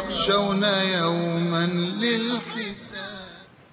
يخشون يوما للحساب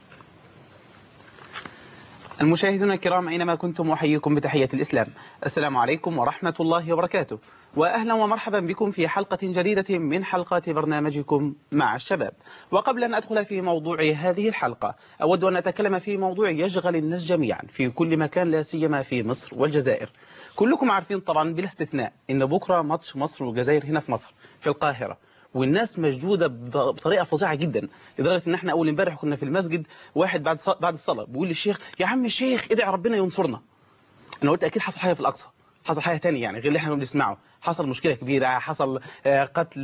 المشاهدون الكرام أينما كنتم أحييكم بتحية الإسلام السلام عليكم ورحمة الله وبركاته وأهلا ومرحبا بكم في حلقة جديدة من حلقات برنامجكم مع الشباب وقبل أن أدخل في موضوع هذه الحلقة أود أن أتكلم في موضوع يشغل الناس جميعا في كل مكان لا سيما في مصر والجزائر كلكم عارفين طبعا بلا استثناء أن بكرة ماتش مصر والجزائر هنا في مصر في القاهرة والناس مشدودة بطريقة فظيعة جدا لدرجة ان احنا اول امبارح كنا في المسجد واحد بعد بعد الصلاة بيقول للشيخ يا عم الشيخ ادعي ربنا ينصرنا انا قلت اكيد حصل حاجة في الاقصى حصل حاجة تانية يعني غير اللي احنا بنسمعه حصل مشكلة كبيرة حصل قتل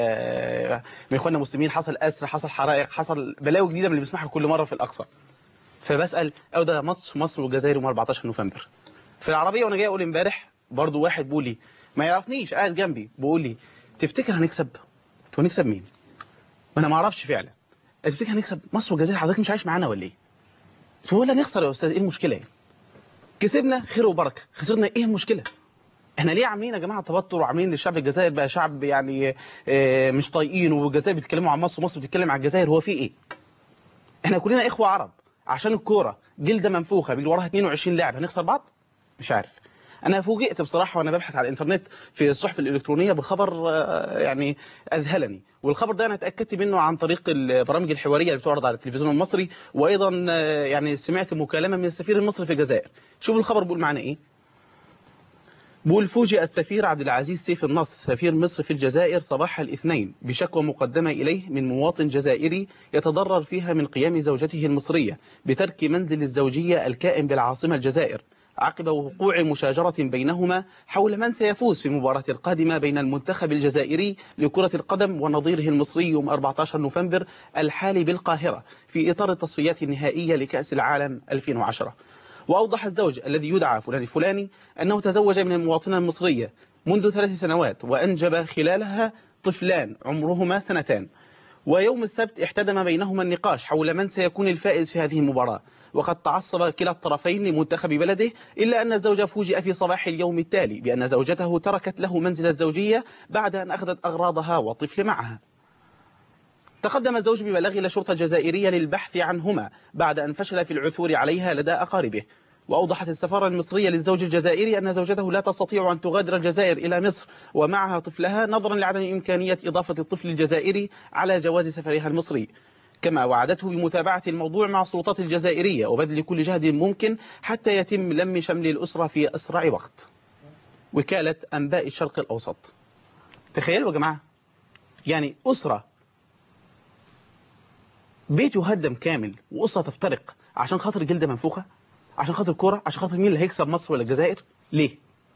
من اخواننا المسلمين حصل اسر حصل حرائق حصل بلاوي جديدة من اللي بنسمعها كل مرة في الاقصى فبسأل او ده ماتش مصر والجزائر يوم 14 نوفمبر في العربية وانا جاي اقول امبارح برضو واحد بيقول لي ما يعرفنيش قاعد جنبي بيقول لي تفتكر هنكسب قلت له نكسب مين ما انا ما اعرفش فعلا تفتكر هنكسب مصر والجزائر حضرتك مش عايش معانا ولا ايه قلت له ولا نخسر يا استاذ ايه المشكله يعني كسبنا خير وبركه خسرنا ايه المشكله احنا ليه عاملين يا جماعه توتر وعاملين الشعب الجزائر بقى شعب يعني اه مش طايقين والجزائر بيتكلموا عن مصر ومصر بتتكلم عن الجزائر هو في ايه احنا كلنا اخوه عرب عشان الكوره جلده منفوخه بيجي وراها 22 لاعب هنخسر بعض مش عارف أنا فوجئت بصراحة وأنا ببحث على الإنترنت في الصحف الإلكترونية بخبر يعني أذهلني والخبر ده أنا اتأكدت منه عن طريق البرامج الحوارية اللي بتعرض على التلفزيون المصري وأيضا يعني سمعت مكالمة من السفير المصري في الجزائر شوفوا الخبر بيقول معنا إيه بيقول فوجئ السفير عبد العزيز سيف النصر سفير مصر في الجزائر صباح الاثنين بشكوى مقدمة إليه من مواطن جزائري يتضرر فيها من قيام زوجته المصرية بترك منزل الزوجية الكائن بالعاصمة الجزائر عقب وقوع مشاجرة بينهما حول من سيفوز في المباراة القادمة بين المنتخب الجزائري لكرة القدم ونظيره المصري يوم 14 نوفمبر الحالي بالقاهرة في إطار التصفيات النهائية لكأس العالم 2010 وأوضح الزوج الذي يدعى فلان الفلاني أنه تزوج من المواطنة المصرية منذ ثلاث سنوات وأنجب خلالها طفلان عمرهما سنتان ويوم السبت احتدم بينهما النقاش حول من سيكون الفائز في هذه المباراة وقد تعصب كلا الطرفين لمنتخب بلده إلا أن الزوج فوجئ في صباح اليوم التالي بأن زوجته تركت له منزل الزوجية بعد أن أخذت أغراضها والطفل معها تقدم الزوج ببلاغ إلى الشرطة الجزائرية للبحث عنهما بعد أن فشل في العثور عليها لدى أقاربه وأوضحت السفارة المصرية للزوج الجزائري أن زوجته لا تستطيع أن تغادر الجزائر إلى مصر ومعها طفلها نظرا لعدم إمكانية إضافة الطفل الجزائري على جواز سفرها المصري كما وعدته بمتابعة الموضوع مع السلطات الجزائرية وبذل كل جهد ممكن حتى يتم لم شمل الأسرة في أسرع وقت وكالة أنباء الشرق الأوسط تخيلوا يا جماعة يعني أسرة بيت يهدم كامل وأسرة تفترق عشان خاطر جلدة منفوخة عشان خاطر كورة عشان خاطر مين اللي هيكسب مصر ولا الجزائر ليه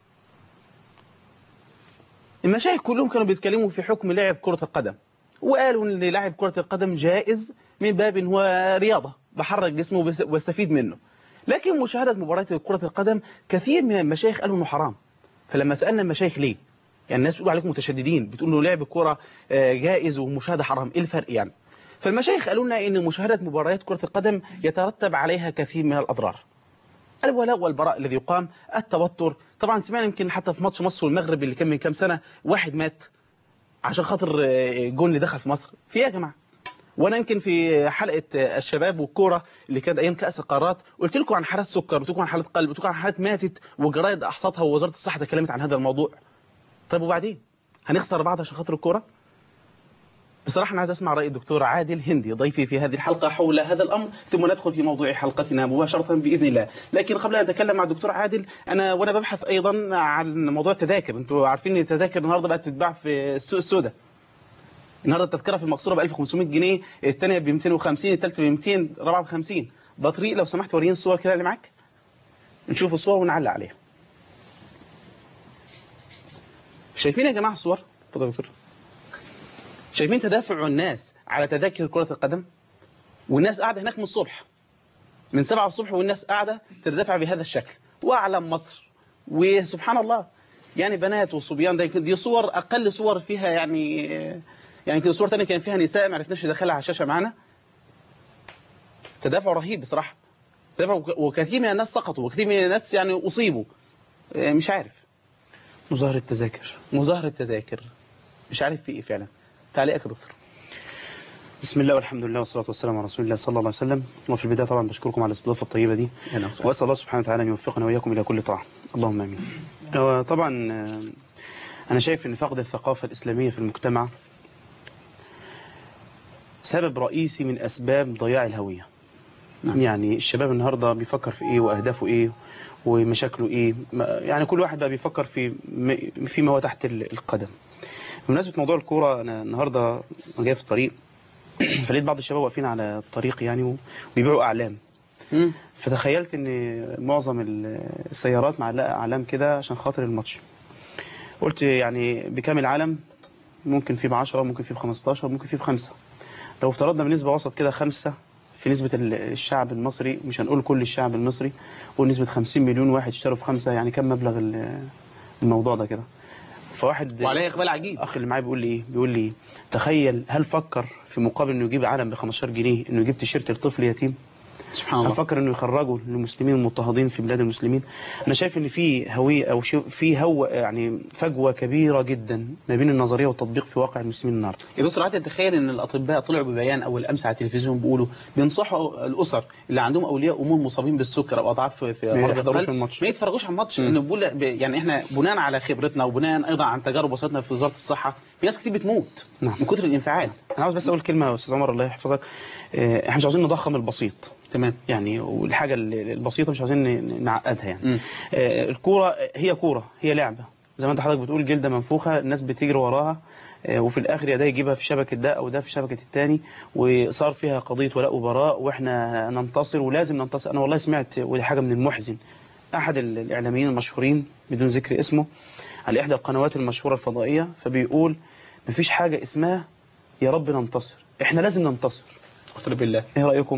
المشايخ كلهم كانوا بيتكلموا في حكم لعب كرة القدم وقالوا ان لاعب كرة القدم جائز من باب هو رياضة بحرك جسمه واستفيد منه لكن مشاهدة مباريات كرة القدم كثير من المشايخ قالوا انه حرام فلما سألنا المشايخ ليه يعني الناس بتقول عليكم متشددين بتقولوا لعب الكرة جائز ومشاهدة حرام ايه الفرق يعني فالمشايخ قالوا لنا ان مشاهدة مباريات كرة القدم يترتب عليها كثير من الأضرار الولاء والبراء الذي يقام التوتر طبعا سمعنا يمكن حتى في ماتش مصر والمغرب اللي كان من كام سنة واحد مات عشان خاطر الجون اللي دخل في مصر في ايه يا جماعه وانا يمكن في حلقه الشباب والكوره اللي كانت ايام كاس القارات قلت لكم عن حالات سكر قلت لكم عن حالات قلب قلت لكم عن حالات ماتت والجرايد احصتها ووزاره الصحه تكلمت عن هذا الموضوع طيب وبعدين هنخسر بعض عشان خاطر الكوره بصراحة أنا عايز أسمع رأي الدكتور عادل هندي ضيفي في هذه الحلقة حول هذا الأمر ثم ندخل في موضوع حلقتنا مباشرة بإذن الله لكن قبل أن أتكلم مع الدكتور عادل أنا وأنا ببحث أيضا عن موضوع التذاكر أنتوا عارفين أن التذاكر النهاردة بقت تتباع في السوق السوداء النهارده التذكره في المقصوره ب 1500 جنيه الثانيه ب 250 الثالثه ب 200 الرابعه ب 50 بطريق لو سمحت وريني الصور كده اللي معاك نشوف الصور ونعلق عليها شايفين يا جماعه الصور اتفضل يا دكتور شايفين تدافع الناس على تذاكر كره القدم والناس قاعده هناك من الصبح من 7 الصبح والناس قاعده تدافع بهذا الشكل واعلم مصر وسبحان الله يعني بنات وصبيان ده دي صور اقل صور فيها يعني يعني كده صور ثانيه كان فيها نساء ما عرفناش ندخلها على الشاشه معانا تدافع رهيب بصراحه تدافع وكثير من الناس سقطوا وكثير من الناس يعني اصيبوا مش عارف مظاهره تذاكر مظاهره تذاكر مش عارف في ايه فعلا تعليقك يا دكتور بسم الله والحمد لله والصلاة والسلام على رسول الله صلى الله عليه وسلم وفي البداية طبعا بشكركم على الاستضافة الطيبة دي أهلا وسهلا. وأسأل الله سبحانه وتعالى أن يوفقنا وإياكم إلى كل طاعة اللهم آمين هو طبعا آه، أنا شايف أن فقد الثقافة الإسلامية في المجتمع سبب رئيسي من أسباب ضياع الهوية نعم. يعني الشباب النهاردة بيفكر في إيه وأهدافه إيه ومشاكله إيه ما- يعني كل واحد بقى بيفكر في م- فيما هو تحت ال- القدم بمناسبة موضوع الكورة أنا النهاردة وأنا جاي في الطريق فلقيت بعض الشباب واقفين على الطريق يعني وبيبيعوا أعلام مم. فتخيلت ان معظم السيارات معلقه اعلام كده عشان خاطر الماتش قلت يعني بكام العلم ممكن فيه ب 10 ممكن فيه ب 15 ممكن فيه بخمسه لو افترضنا بنسبه وسط كده خمسه في نسبة ال- الشعب المصري مش هنقول كل الشعب المصري قول نسبة 50 مليون واحد اشتروا في خمسة يعني كم مبلغ ال- الموضوع ده كده فواحد وعليه إقبال عجيب الاخ اللي معايا بيقول لي ايه بيقول لي تخيل هل فكر في مقابل انه يجيب علم ب 15 جنيه انه يجيب تيشيرت لطفل يتيم سبحان الله افكر انه يخرجوا للمسلمين المضطهدين في بلاد المسلمين انا شايف ان في هويه او شو- في هو يعني فجوه كبيره جدا ما بين النظريه والتطبيق في واقع المسلمين النهارده يا دكتور عادل تخيل ان الاطباء طلعوا ببيان اول امس على التلفزيون بيقولوا بينصحوا الاسر اللي عندهم اولياء امور مصابين بالسكر او اضعاف في- في ما مرض يحضروش القلب الماتش. ما يتفرجوش على الماتش مم. انه بيقول ب- يعني احنا بناء على خبرتنا وبناء ايضا عن تجارب وصلتنا في وزاره الصحه في ناس كتير بتموت نعم. من كتر الانفعال انا عاوز بس اقول كلمه يا استاذ عمر الله يحفظك آه، احنا مش عاوزين نضخم البسيط تمام يعني والحاجه ال- البسيطه مش عاوزين ن- نعقدها يعني مم. آه، الكوره هي كوره هي لعبه زي ما انت حضرتك بتقول جلده منفوخه الناس بتجري وراها آه، وفي الاخر يا ده يجيبها في شبكه ده او ده في شبكه التاني وصار فيها قضيه ولاء وبراء واحنا ننتصر ولازم ننتصر انا والله سمعت ودي حاجه من المحزن احد ال- الاعلاميين المشهورين بدون ذكر اسمه على احدى القنوات المشهوره الفضائيه فبيقول مفيش حاجه اسمها يا رب ننتصر احنا لازم ننتصر قلت بالله ايه رايكم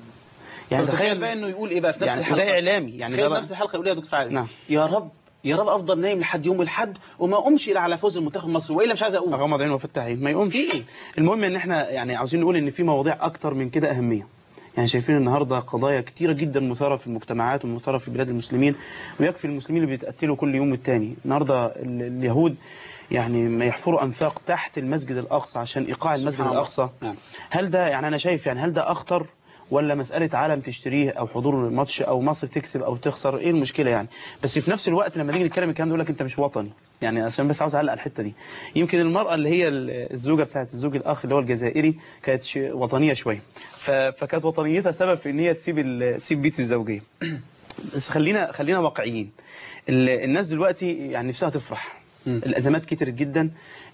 يعني تخيل تخيل بقى انه يقول ايه بقى في نفس يعني الحلقه ده اعلامي يعني تخيل ده نفس الحلقه يقول إيه يا دكتور عادل نعم. يا رب يا رب افضل نايم لحد يوم الحد وما اقومش الا على فوز المنتخب المصري والا مش عايز اقوم اغمض عين وافتح عين ما يقومش إيه؟ المهم ان احنا يعني عاوزين نقول ان في مواضيع اكتر من كده اهميه يعني شايفين النهارده قضايا كتيره جدا مثاره في المجتمعات ومثاره في بلاد المسلمين ويكفي المسلمين اللي بيتقتلوا كل يوم والتاني النهارده ال- اليهود يعني ما يحفروا انفاق تحت المسجد الاقصى عشان ايقاع المسجد سبحان الله. الاقصى نعم. هل ده يعني انا شايف يعني هل ده اخطر ولا مسألة عالم تشتريه أو حضور الماتش أو مصر تكسب أو تخسر إيه المشكلة يعني بس في نفس الوقت لما نيجي نتكلم الكلام ده يقول لك أنت مش وطني يعني عشان بس عاوز أعلق على الحتة دي يمكن المرأة اللي هي الزوجة بتاعت الزوج الأخ اللي هو الجزائري كانت ش- وطنية شوية ف- فكانت وطنيتها سبب في إن هي تسيب ال- تسيب بيت الزوجية بس خلينا خلينا واقعيين ال- الناس دلوقتي يعني نفسها تفرح مم. الازمات كترت جدا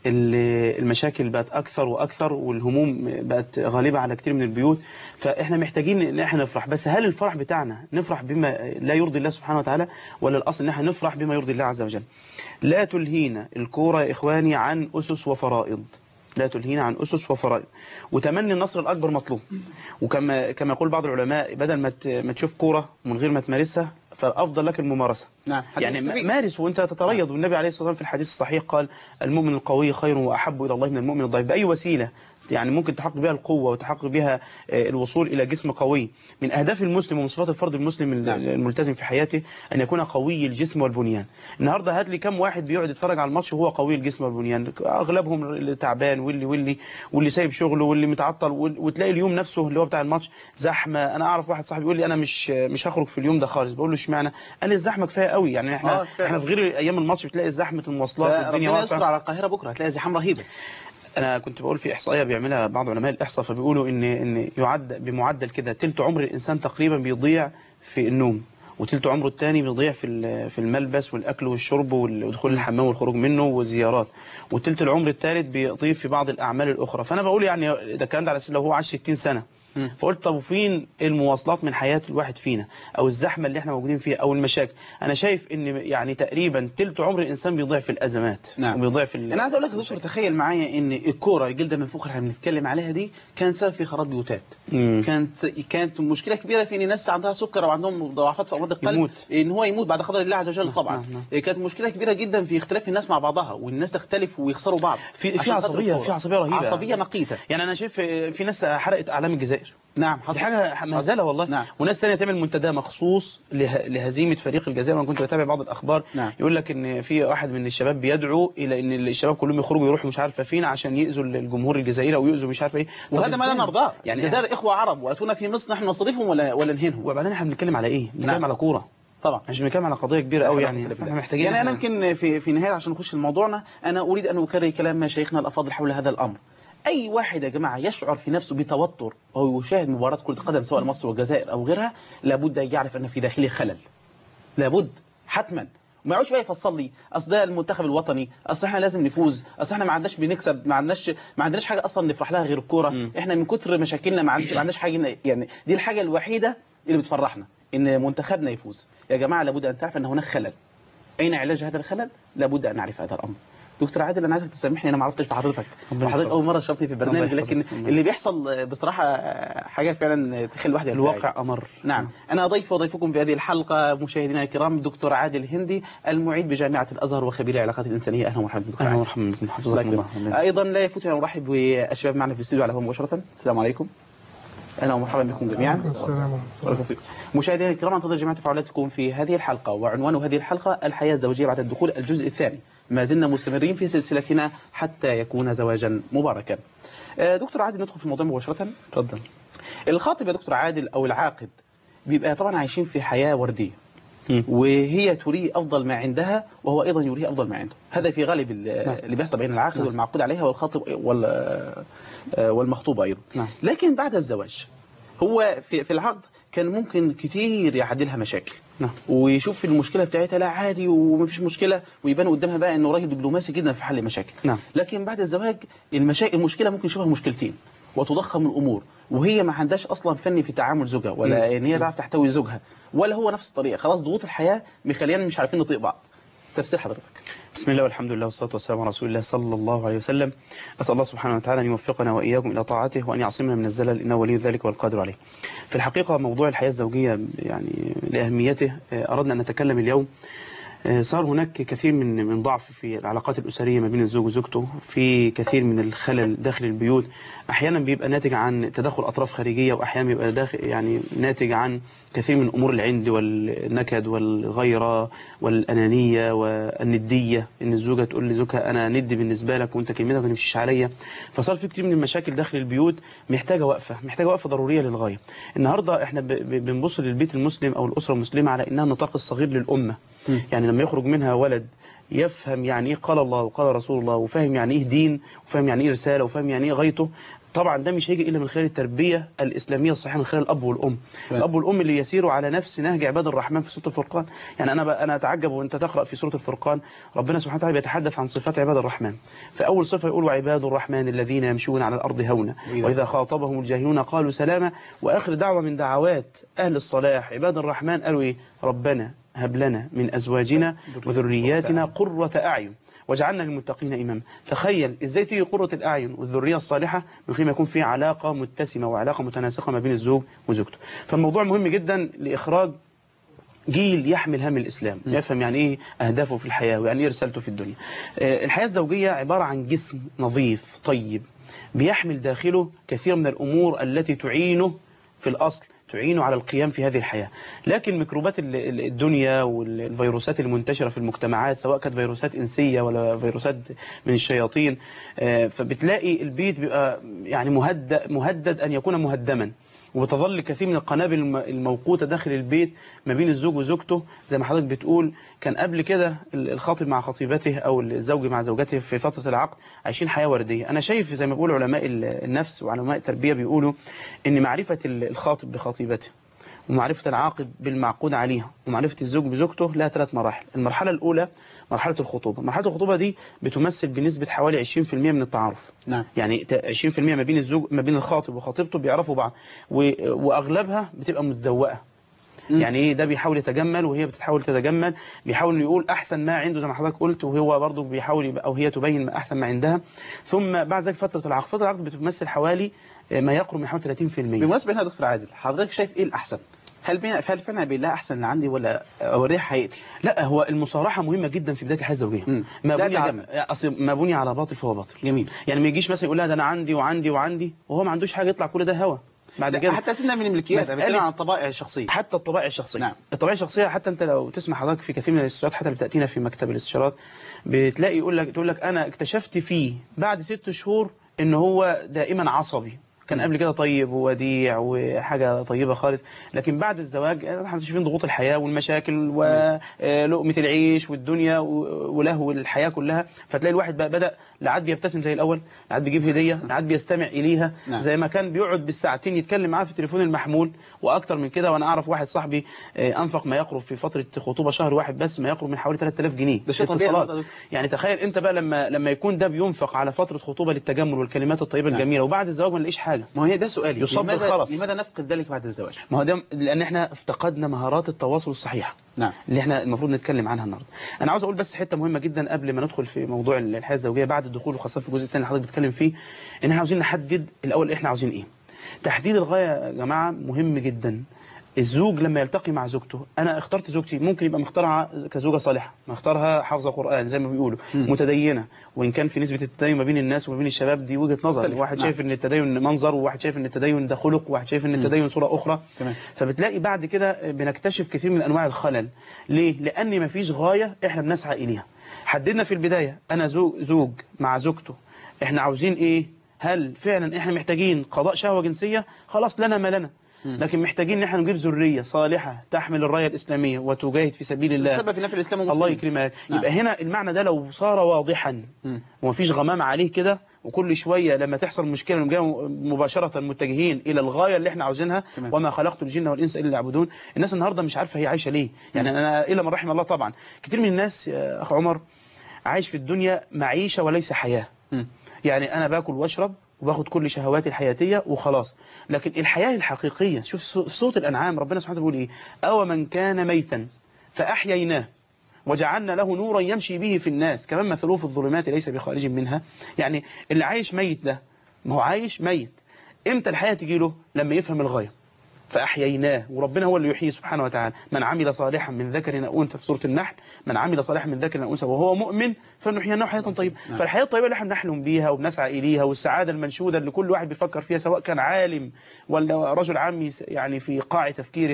ال- المشاكل بقت اكثر واكثر والهموم بقت غالبه على كتير من البيوت فاحنا محتاجين ان احنا نفرح بس هل الفرح بتاعنا نفرح بما لا يرضي الله سبحانه وتعالى ولا الاصل ان احنا نفرح بما يرضي الله عز وجل لا تلهينا الكوره يا اخواني عن اسس وفرائض لا تلهينا عن اسس وفرائض وتمني النصر الاكبر مطلوب وكما كما يقول بعض العلماء بدل ما ت- ما تشوف كوره من غير ما تمارسها فالافضل لك الممارسه نعم حديث يعني السبيل. مارس وانت تتريض والنبي عليه الصلاه والسلام في الحديث الصحيح قال المؤمن القوي خير واحب الى الله من المؤمن الضعيف باي وسيله يعني ممكن تحقق بها القوه وتحقق بها آه، الوصول الى جسم قوي من اهداف المسلم ومن صفات الفرد المسلم ال- نعم. الملتزم في حياته ان يكون قوي الجسم والبنيان النهارده هات لي كم واحد بيقعد يتفرج على الماتش وهو قوي الجسم والبنيان اغلبهم اللي تعبان واللي واللي واللي سايب شغله واللي متعطل وال- وتلاقي اليوم نفسه اللي هو بتاع الماتش زحمه انا اعرف واحد صاحبي يقول لي انا مش مش هخرج في اليوم ده خالص بقول له اشمعنى قال لي الزحمه كفايه قوي يعني احنا آه، فعلا. احنا في غير ايام الماتش بتلاقي زحمه المواصلات والدنيا ربنا يستر واقفه على القاهره بكره هتلاقي زحام رهيبه انا كنت بقول في احصائيه بيعملها بعض علماء الاحصاء فبيقولوا ان ان يعد بمعدل كده تلت عمر الانسان تقريبا بيضيع في النوم وتلت عمره الثاني بيضيع في ال- في الملبس والاكل والشرب وال- ودخول الحمام والخروج منه والزيارات وتلت العمر الثالث بيضيع في بعض الاعمال الاخرى فانا بقول يعني ده الكلام ده على أساس لو هو عاش 60 سنه مم. فقلت طب وفين المواصلات من حياة الواحد فينا او الزحمة اللي احنا موجودين فيها او المشاكل انا شايف ان يعني تقريبا تلت عمر الانسان بيضيع في الازمات نعم. وبيضيع في ال- انا عايز اقول لك يا دكتور تخيل معايا ان الكوره الجلده المنفوخه اللي احنا بنتكلم عليها دي كان سبب في خراب بيوتات مم. كانت كانت مشكله كبيره في ان الناس عندها سكر او عندهم ضعفات في امراض القلب يموت. ان هو يموت بعد قدر الله عز وجل طبعا نعم، نعم. كانت مشكله كبيره جدا في اختلاف الناس مع بعضها والناس تختلف ويخسروا بعض في في عشان خاطر عصبيه الكورة. في عصبيه رهيبه عصبيه نقيته يعني انا شايف في ناس حرقت اعلام الجزائر الجزائر نعم دي حصل حاجه مهزله والله نعم. وناس تانية تعمل منتدى مخصوص له... لهزيمه فريق الجزائر وانا كنت بتابع بعض الاخبار نعم. يقول لك ان في واحد من الشباب بيدعو الى ان الشباب كلهم يخرجوا يروحوا مش عارفه فين عشان يؤذوا الجمهور الجزائري او يؤذوا مش عارفه ايه طب وهذا ما لا إزاي؟ نرضاه يعني يعني الجزائر اخوه عرب واتونا في مصر نحن نستضيفهم ولا ولا نهينهم وبعدين احنا بنتكلم على ايه؟ بنتكلم نعم. على كوره طبعا مش بنتكلم على قضيه كبيره قوي يعني احنا محتاجين يعني انا يمكن في في نهايه عشان نخش لموضوعنا انا اريد ان اكرر كلام مشايخنا الافاضل حول هذا الامر اي واحد يا جماعه يشعر في نفسه بتوتر او يشاهد مباراه كره قدم سواء مصر والجزائر او غيرها لابد ان يعرف ان في داخله خلل لابد حتما ما يقعدش بقى يفصل لي اصل ده المنتخب الوطني اصل احنا لازم نفوز اصل احنا ما عندناش بنكسب ما عندناش ما عندناش حاجه اصلا نفرح لها غير الكوره مم. احنا من كتر مشاكلنا ما عندناش ما عندناش حاجه يعني دي الحاجه الوحيده اللي بتفرحنا ان منتخبنا يفوز يا جماعه لابد ان تعرف ان هناك خلل اين علاج هذا الخلل لابد ان نعرف هذا الامر دكتور عادل انا عايزك تسامحني انا ما عرفتش بحضرتك ربنا حضرتك يحفظك. اول مره شرفتني في البرنامج الله يحفظك. لكن الله اللي بيحصل بصراحه حاجه فعلا تخلي الواحد يرتاح. الواقع امر نعم أنا ضيف وضيفكم في هذه الحلقة مشاهدينا الكرام الدكتور عادل هندي المعيد بجامعة الأزهر وخبير العلاقات الإنسانية أهلا ومرحبا دكتور اهلا عادل ومرحبا بكم الله حفظكم الله يكرمك. أيضا لا يفوتنا أن نرحب بالشباب معنا في الاستوديو على الهواء مباشرة السلام عليكم أهلا ومرحبا بكم جميعا السلام بارك فيكم. مشاهدينا الكرام انتظر جميع تفاعلاتكم في هذه الحلقة وعنوان هذه الحلقة الحياة الزوجية بعد الدخول الجزء الثاني ما زلنا مستمرين في سلسلتنا حتى يكون زواجا مباركا آه، دكتور عادل ندخل في الموضوع مباشرة اتفضل الخاطب يا دكتور عادل او العاقد بيبقى طبعا عايشين في حياه ورديه مم. وهي تريه افضل ما عندها وهو ايضا يريه افضل ما عنده هذا في غالب ال- نعم. اللي بيحصل بين العاقد نعم. والمعقود عليها والخاطب وال آه، والمخطوبه ايضا نعم. لكن بعد الزواج هو في في العقد كان ممكن كتير يعدلها مشاكل نعم ويشوف المشكله بتاعتها لا عادي ومفيش مشكله ويبان قدامها بقى انه راجل دبلوماسي جدا في حل المشاكل نعم. لكن بعد الزواج المشاكل المشكله ممكن يشوفها مشكلتين وتضخم الامور وهي ما عندهاش اصلا فن في تعامل زوجها ولا ان هي تعرف تحتوي زوجها ولا هو نفس الطريقه خلاص ضغوط الحياه مخلينا مش عارفين نطيق بعض تفسير حضرتك بسم الله والحمد لله والصلاة والسلام على رسول الله صلى الله عليه وسلم أسأل الله سبحانه وتعالى أن يوفقنا وإياكم إلى طاعته وأن يعصمنا من الزلل إنه ولي ذلك والقادر عليه في الحقيقة موضوع الحياة الزوجية يعني لأهميته آه، أردنا أن نتكلم اليوم آه، صار هناك كثير من من ضعف في العلاقات الأسرية ما بين الزوج وزوجته في كثير من الخلل داخل البيوت أحيانا بيبقى ناتج عن تدخل أطراف خارجية وأحيانا بيبقى داخل يعني ناتج عن كثير من أمور العند والنكد والغيرة والأنانية والندية إن الزوجة تقول لزوجها أنا ندي بالنسبة لك وأنت كلمتك ما تمشيش عليا فصار في كثير من المشاكل داخل البيوت محتاجة وقفة محتاجة وقفة ضرورية للغاية النهاردة إحنا ب- ب- بنبص للبيت المسلم أو الأسرة المسلمة على إنها النطاق الصغير للأمة يعني لما يخرج منها ولد يفهم يعني ايه قال الله وقال رسول الله وفاهم يعني ايه دين وفاهم يعني ايه رساله وفاهم يعني ايه غايته طبعا ده مش هيجي الا من خلال التربيه الاسلاميه الصحيحه من خلال الاب والام نعم. الاب والام اللي يسيروا على نفس نهج عباد الرحمن في سوره الفرقان يعني انا ب- انا اتعجب وانت تقرا في سوره الفرقان ربنا سبحانه وتعالى بيتحدث عن صفات عباد الرحمن فاول صفه يقول وعباد الرحمن الذين يمشون على الارض هونا وإذا واذا خاطبهم الجاهلون قالوا سلاما واخر دعوه من دعوات اهل الصلاح عباد الرحمن قالوا ايه ربنا هب لنا من ازواجنا وذرياتنا قرة اعين واجعلنا للمتقين اماما تخيل ازاي تيجي قرة الاعين والذريه الصالحه من غير ما يكون في علاقه متسمه وعلاقه متناسقه ما بين الزوج وزوجته فالموضوع مهم جدا لاخراج جيل يحمل هم الإسلام يفهم يعني إيه أهدافه في الحياة ويعني إيه رسالته في الدنيا آه، الحياة الزوجية عبارة عن جسم نظيف طيب بيحمل داخله كثير من الأمور التي تعينه في الأصل تعينه على القيام في هذه الحياة لكن ميكروبات ال- ال- الدنيا والفيروسات المنتشرة في المجتمعات سواء كانت فيروسات إنسية ولا فيروسات من الشياطين آه، فبتلاقي البيت بيبقى يعني مهدد, مهدد أن يكون مهدما وبتظل كثير من القنابل الم- الموقوتة داخل البيت ما بين الزوج وزوجته زي ما حضرتك بتقول كان قبل كده ال- الخاطب مع خطيبته أو الزوج مع زوجته في فترة العقد عايشين حياة وردية أنا شايف زي ما بيقول علماء ال- النفس وعلماء التربية بيقولوا إن معرفة ال- الخاطب بخطيبته ومعرفة العاقد بالمعقود عليها ومعرفة الزوج بزوجته لها ثلاث مراحل المرحلة الأولى مرحلة الخطوبة مرحلة الخطوبة دي بتمثل بنسبة حوالي 20% من التعارف نعم يعني ت- 20% ما بين الزوج ما بين الخاطب وخطيبته بيعرفوا بعض و... واغلبها بتبقى متزوقه مم. يعني ايه ده بيحاول يتجمل وهي بتحاول تتجمل بيحاول يقول احسن ما عنده زي ما حضرتك قلت وهو برضه بيحاول يبقى او هي تبين ما احسن ما عندها ثم بعد ذلك فتره العقد فتره العقد بتمثل حوالي آه، ما يقرب من حوالي 30% بالمناسبه هنا يا دكتور عادل حضرتك شايف ايه الاحسن هل بين هل فعلا بالله احسن اللي عندي ولا اوريها حقيقتي لا هو المصارحه مهمه جدا في بدايه الحياه الزوجيه مم. ما لا بني على تجمل. اصل ما بني على باطل فهو باطل جميل يعني ما يجيش مثلا يقول لها ده انا عندي وعندي وعندي وهو ما عندوش حاجه يطلع كل ده هوا بعد لا، كده حتى سيبنا من الملكيات مسألة- انا بتكلم عن الطبائع الشخصيه حتى الطبائع الشخصيه نعم. الطبائع الشخصيه حتى انت لو تسمع حضرتك في كثير من الاستشارات حتى اللي بتاتينا في مكتب الاستشارات بتلاقي يقول لك تقول لك انا اكتشفت فيه بعد ست شهور ان هو دائما عصبي كان قبل كده طيب ووديع وحاجه طيبه خالص لكن بعد الزواج احنا شايفين ضغوط الحياه والمشاكل ولقمه العيش والدنيا و- ولهو الحياه كلها فتلاقي الواحد بقى بدا لا عاد بيبتسم زي الاول لا عاد بيجيب هديه لا عاد بيستمع اليها نعم. زي ما كان بيقعد بالساعتين يتكلم معاه في التليفون المحمول واكتر من كده وانا اعرف واحد صاحبي آه، انفق ما يقرب في فتره خطوبه شهر واحد بس ما يقرب من حوالي 3000 جنيه ده شيء في طبيعي اتصالات. والله. يعني تخيل انت بقى لما لما يكون ده بينفق على فتره خطوبه للتجمل والكلمات الطيبه نعم. الجميله وبعد الزواج ما نلاقيش حاجه ما هي ده سؤالي يصاب لماذا بالخرس. لماذا نفقد ذلك بعد الزواج ما هو ده لان احنا افتقدنا مهارات التواصل الصحيحه نعم اللي احنا المفروض نتكلم عنها النهارده انا عاوز اقول بس حته مهمه جدا قبل ما ندخل في موضوع الحياه الزوجيه بعد الدخول وخاصه في الجزء الثاني اللي حضرتك بتتكلم فيه ان احنا عاوزين نحدد الاول احنا عاوزين ايه تحديد الغايه يا جماعه مهم جدا الزوج لما يلتقي مع زوجته انا اخترت زوجتي ممكن يبقى مختارها كزوجه صالحه مختارها حافظه قران زي ما بيقولوا مم. متدينه وان كان في نسبه التدين ما بين الناس وما بين الشباب دي وجهه نظر مختلف. واحد نعم. شايف ان التدين منظر وواحد شايف ان التدين ده خلق وواحد شايف ان مم. التدين صوره اخرى تمام فبتلاقي بعد كده بنكتشف كثير من انواع الخلل ليه لان مفيش غايه احنا بنسعى اليها حددنا في البدايه انا زوج زوج مع زوجته احنا عاوزين ايه هل فعلا احنا محتاجين قضاء شهوه جنسيه خلاص لنا ما لنا مم. لكن محتاجين ان احنا نجيب ذريه صالحه تحمل الرايه الاسلاميه وتجاهد في سبيل الله سبب في نفي الاسلام الله والمسلمين يكرمك نعم. يبقى هنا المعنى ده لو صار واضحا مم. ومفيش غمام عليه كده وكل شويه لما تحصل مشكله نقوم جاي مباشره متجهين الى الغايه اللي احنا عاوزينها تمام. وما خلقت الجن والانس الا ليعبدون الناس النهارده مش عارفه هي عايشه ليه يعني انا الا من رحم الله طبعا كتير من الناس يا اخ عمر عايش في الدنيا معيشه وليس حياه مم. يعني انا باكل واشرب وباخد كل شهواتي الحياتيه وخلاص لكن الحياه الحقيقيه شوف صو- في صوت الانعام ربنا سبحانه وتعالى بيقول ايه او من كان ميتا فاحييناه وجعلنا له نورا يمشي به في الناس كمان مثلوه في الظلمات ليس بخارج منها يعني اللي عايش ميت ده ما هو عايش ميت امتى الحياه تجي له لما يفهم الغايه فأحييناه وربنا هو اللي يحيي سبحانه وتعالى من عمل صالحا من ذكر أو أنثى في سورة النحل من عمل صالحا من ذكر أو أنثى وهو مؤمن فنحيينه حياة طيبة نعم. فالحياة الطيبة اللي احنا بنحلم بيها وبنسعى إليها والسعادة المنشودة اللي كل واحد بيفكر فيها سواء كان عالم ولا رجل عامي يعني في قاع تفكيره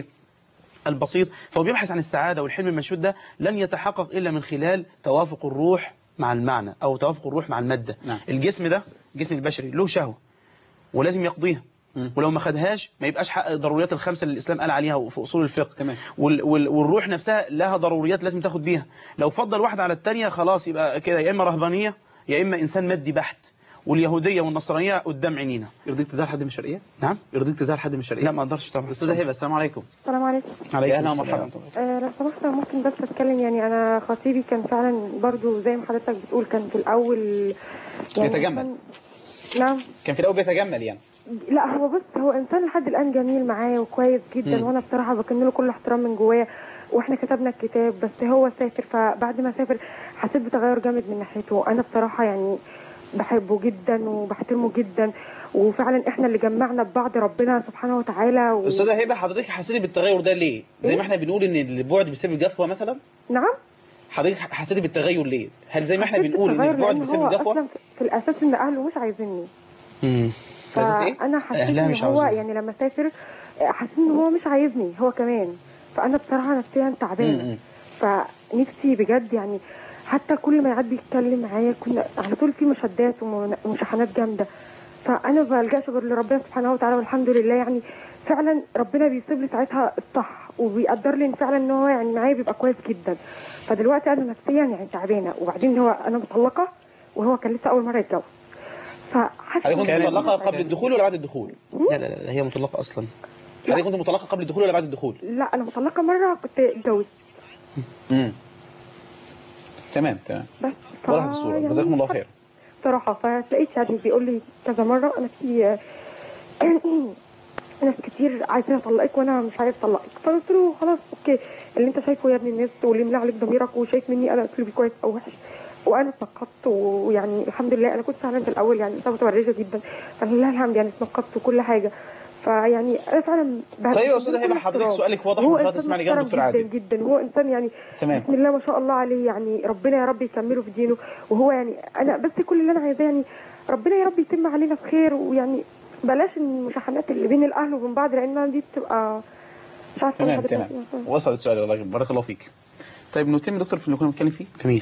البسيط فهو بيبحث عن السعادة والحلم المنشود ده لن يتحقق إلا من خلال توافق الروح مع المعنى أو توافق الروح مع المادة نعم. الجسم ده الجسم البشري له شهوة ولازم يقضيها مم. ولو ما خدهاش ما يبقاش حقق الضروريات الخمسه اللي الاسلام قال عليها في اصول الفقه تمام. وال وال والروح نفسها لها ضروريات لازم تاخد بيها لو فضل واحده على الثانيه خلاص يبقى كده يا اما رهبانيه يا اما انسان مادي بحت واليهوديه والنصرانيه قدام عينينا يرضيك تزار حد من الشرقيه نعم يرضيك تزار حد من الشرقيه لا ما اقدرش طبعا استاذه هبه السلام عليكم السلام عليكم عليكم يا أهلا السلام ومرحبا. ورحمة الله. آه لو سمحت ممكن بس اتكلم يعني انا خطيبي كان فعلا برضو زي ما حضرتك بتقول كان في الاول يعني بيتجمل. إنسان- نعم كان في الاول بيتجمل يعني لا هو بص هو انسان لحد الان جميل معايا وكويس جدا مم. وانا بصراحه بكن له كل احترام من جوايا واحنا كتبنا الكتاب بس هو سافر فبعد ما سافر حسيت بتغير جامد من ناحيته انا بصراحه يعني بحبه جدا وبحترمه جدا وفعلا احنا اللي جمعنا ببعض ربنا سبحانه وتعالى و... استاذه هبه حضرتك حسيتي بالتغير ده ليه زي ما احنا بنقول ان البعد بيسبب الجفوه مثلا نعم حضرتك حسيتي بالتغير ليه هل زي ما احنا حسيت بنقول ان بالتغير البعد لأن بيسبب هو الجفوه اصلا في الاساس ان اهله مش عايزيني مم. بس إيه؟ فانا حسيت أهلها ان مش هو عاوزين. يعني لما سافر حسيت ان هو مش عايزني هو كمان فانا بصراحه نفسيا تعبانه مم. فنفسي بجد يعني حتى كل ما يعدي يتكلم معايا كنا على طول في مشادات ومن- ومشاحنات جامده فانا ما بلجاش غير لربنا سبحانه وتعالى والحمد لله يعني فعلا ربنا بيسيب لي ساعتها الصح وبيقدر لي إن فعلا ان هو يعني معايا بيبقى كويس جدا فدلوقتي انا نفسيا يعني تعبانه وبعدين هو انا مطلقه وهو كان لسه اول مره يتجوز فحاسه حضرتك كنت كان- مطلقه قبل الدخول ولا بعد الدخول لا لا لا هي مطلقه اصلا حضرتك كنت مطلقه قبل الدخول ولا بعد الدخول لا انا مطلقه مره كنت اتجوزت امم تمام تمام بس ف- وضحت الصوره يعني جزاكم الله خير صراحة فتلاقيت يعني بيقول لي كذا مرة أنا في ناس كتير عايزين أطلقك وأنا مش عايز أطلقك فقلت له خلاص أوكي اللي أنت شايفه يا ابن الناس واللي ملا عليك ضميرك وشايف مني أنا أسلوبي كويس أو وحش وأنا اتنقضت ويعني الحمد لله أنا كنت فعلا في الأول يعني إنسانة متبرجة جدا فلله الحمد يعني اتنقضت وكل حاجة فيعني أنا فعلا بهدل طيب يا كل استاذه هبه حضرتك احترام. سؤالك واضح هو ومش إنسان تسمعني جنب محترم دكتور عادل جدا جدا هو إنسان يعني تمام بسم الله ما شاء الله عليه يعني ربنا يا رب يكمله في دينه وهو يعني انا بس كل اللي انا عايزاه يعني ربنا يا رب يتم علينا بخير ويعني بلاش المشاحنات اللي بين الاهل وبين بعض لان دي بتبقى مش عارفه تمام حضرتك تمام وصل السؤال والله بارك الله فيك طيب نتم دكتور في اللي كنا بنتكلم فيه جميل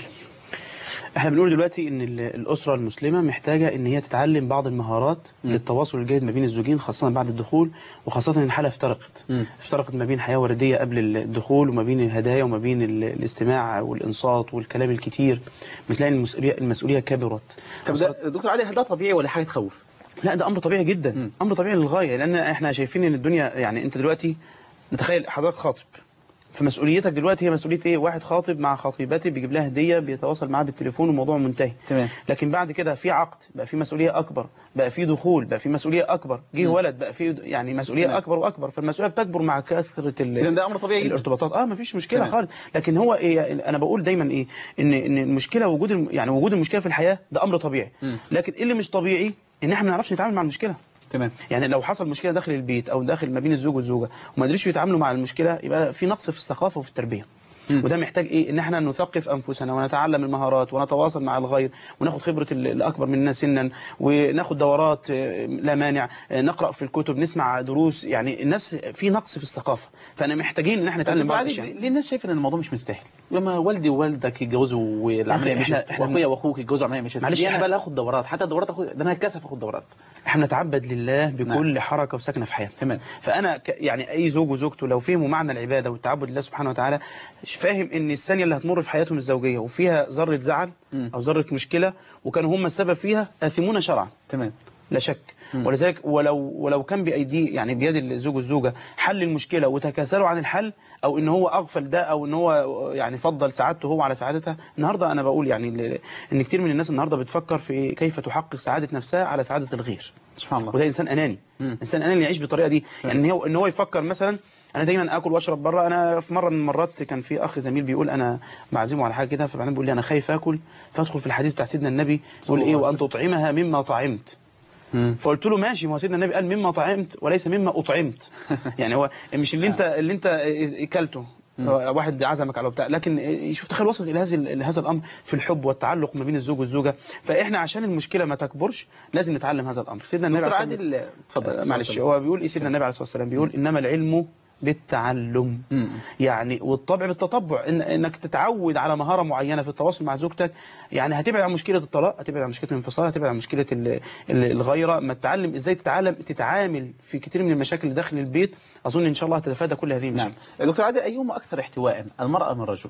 احنا بنقول دلوقتي ان ال- الاسره المسلمه محتاجه ان هي تتعلم بعض المهارات مم. للتواصل الجيد ما بين الزوجين خاصه بعد الدخول وخاصه ان الحاله افترقت مم. افترقت ما بين حياه ورديه قبل الدخول وما بين الهدايا وما بين ال- الاستماع والانصات والكلام الكتير بتلاقي المسؤوليه المسؤوليه كبرت طب ده دكتور عادل هل ده طبيعي ولا حاجه تخوف؟ لا ده امر طبيعي جدا مم. امر طبيعي للغايه لان احنا شايفين ان الدنيا يعني انت دلوقتي نتخيل حضرتك خاطب فمسؤوليتك دلوقتي هي مسؤوليه ايه واحد خاطب مع خطيبته بيجيب لها هديه بيتواصل معاها بالتليفون والموضوع منتهي تمام لكن بعد كده في عقد بقى في مسؤوليه اكبر بقى في دخول بقى في مسؤوليه اكبر جه مم. ولد بقى في يعني مسؤوليه تمام. اكبر واكبر فالمسؤوليه بتكبر مع كثره ال- اذا ده امر طبيعي جدا الارتباطات اه مفيش مشكله تمام. خالص لكن هو ايه انا بقول دايما ايه ان ان المشكله وجود الم- يعني وجود المشكله في الحياه ده امر طبيعي مم. لكن ايه اللي مش طبيعي ان احنا ما نعرفش نتعامل مع المشكله تمام يعني لو حصل مشكله داخل البيت او داخل ما بين الزوج والزوجه وما قدروش يتعاملوا مع المشكله يبقى في نقص في الثقافه وفي التربيه مم. وده محتاج ايه ان احنا نثقف انفسنا ونتعلم المهارات ونتواصل مع الغير وناخد خبره ال- الاكبر مننا سنا وناخد دورات آه، لا مانع آه، نقرا في الكتب نسمع دروس يعني الناس في نقص في الثقافه فانا محتاجين ان احنا نتعلم دكتور بعض عادل الاشياء ليه الناس شايفه ان الموضوع مش مستاهل؟ لما والدي ووالدك يتجوزوا والعمليه إحنا- مشت إحنا- واخويا واخوك يتجوزوا العمليه مشت معلش ليه انا إحنا- بقى اخد دورات حتى الدورات اخد ده انا هتكسف اخد دورات احنا نتعبد لله بكل حركه وسكنه في حياتنا تمام فانا ك... يعني اي زوج وزوجته لو فهموا معنى العباده والتعبد لله سبحانه وتعالى فاهم ان الثانيه اللي هتمر في حياتهم الزوجيه وفيها ذره زعل مم. او ذره مشكله وكانوا هم السبب فيها اثمون شرعا تمام لا شك مم. ولذلك ولو ولو كان بايديه يعني بيد الزوج والزوجه حل المشكله وتكاسلوا عن الحل او ان هو اغفل ده او ان هو يعني فضل سعادته هو على سعادتها النهارده انا بقول يعني ال- ان كتير من الناس النهارده بتفكر في كيف تحقق سعاده نفسها على سعاده الغير سبحان الله وده انسان اناني مم. انسان اناني يعيش بالطريقه دي يعني ان هو ان هو يفكر مثلا انا دايما اكل واشرب بره انا في مره من المرات كان في اخ زميل بيقول انا بعزمه على حاجه كده فبعدين بيقول لي انا خايف اكل فادخل في الحديث بتاع سيدنا النبي يقول الله ايه عليه وان تطعمها مما طعمت مم. فقلت له ماشي ما هو سيدنا النبي قال مما طعمت وليس مما اطعمت يعني هو مش اللي انت اللي انت اكلته واحد عزمك على بتاع لكن شوف تخيل وصلت الى هذه هذا الامر في الحب والتعلق ما بين الزوج والزوجه فاحنا عشان المشكله ما تكبرش لازم نتعلم هذا الامر سيدنا النبي دكتور عليه الصلاة عادل اتفضل والسلام- معلش هو بيقول ايه سيدنا النبي عليه الصلاه والسلام بيقول انما العلم بالتعلم مم. يعني والطبع بالتطبع إن انك تتعود على مهاره معينه في التواصل مع زوجتك يعني هتبعد عن مشكله الطلاق هتبعد عن مشكله الانفصال هتبعد عن مشكله ال- ال- الغيره ما تتعلم ازاي تتعلم تتعامل في كتير من المشاكل اللي داخل البيت اظن ان شاء الله هتتفادى كل هذه نعم المشاكل دكتور عادل ايهما اكثر احتواء المراه ام الرجل؟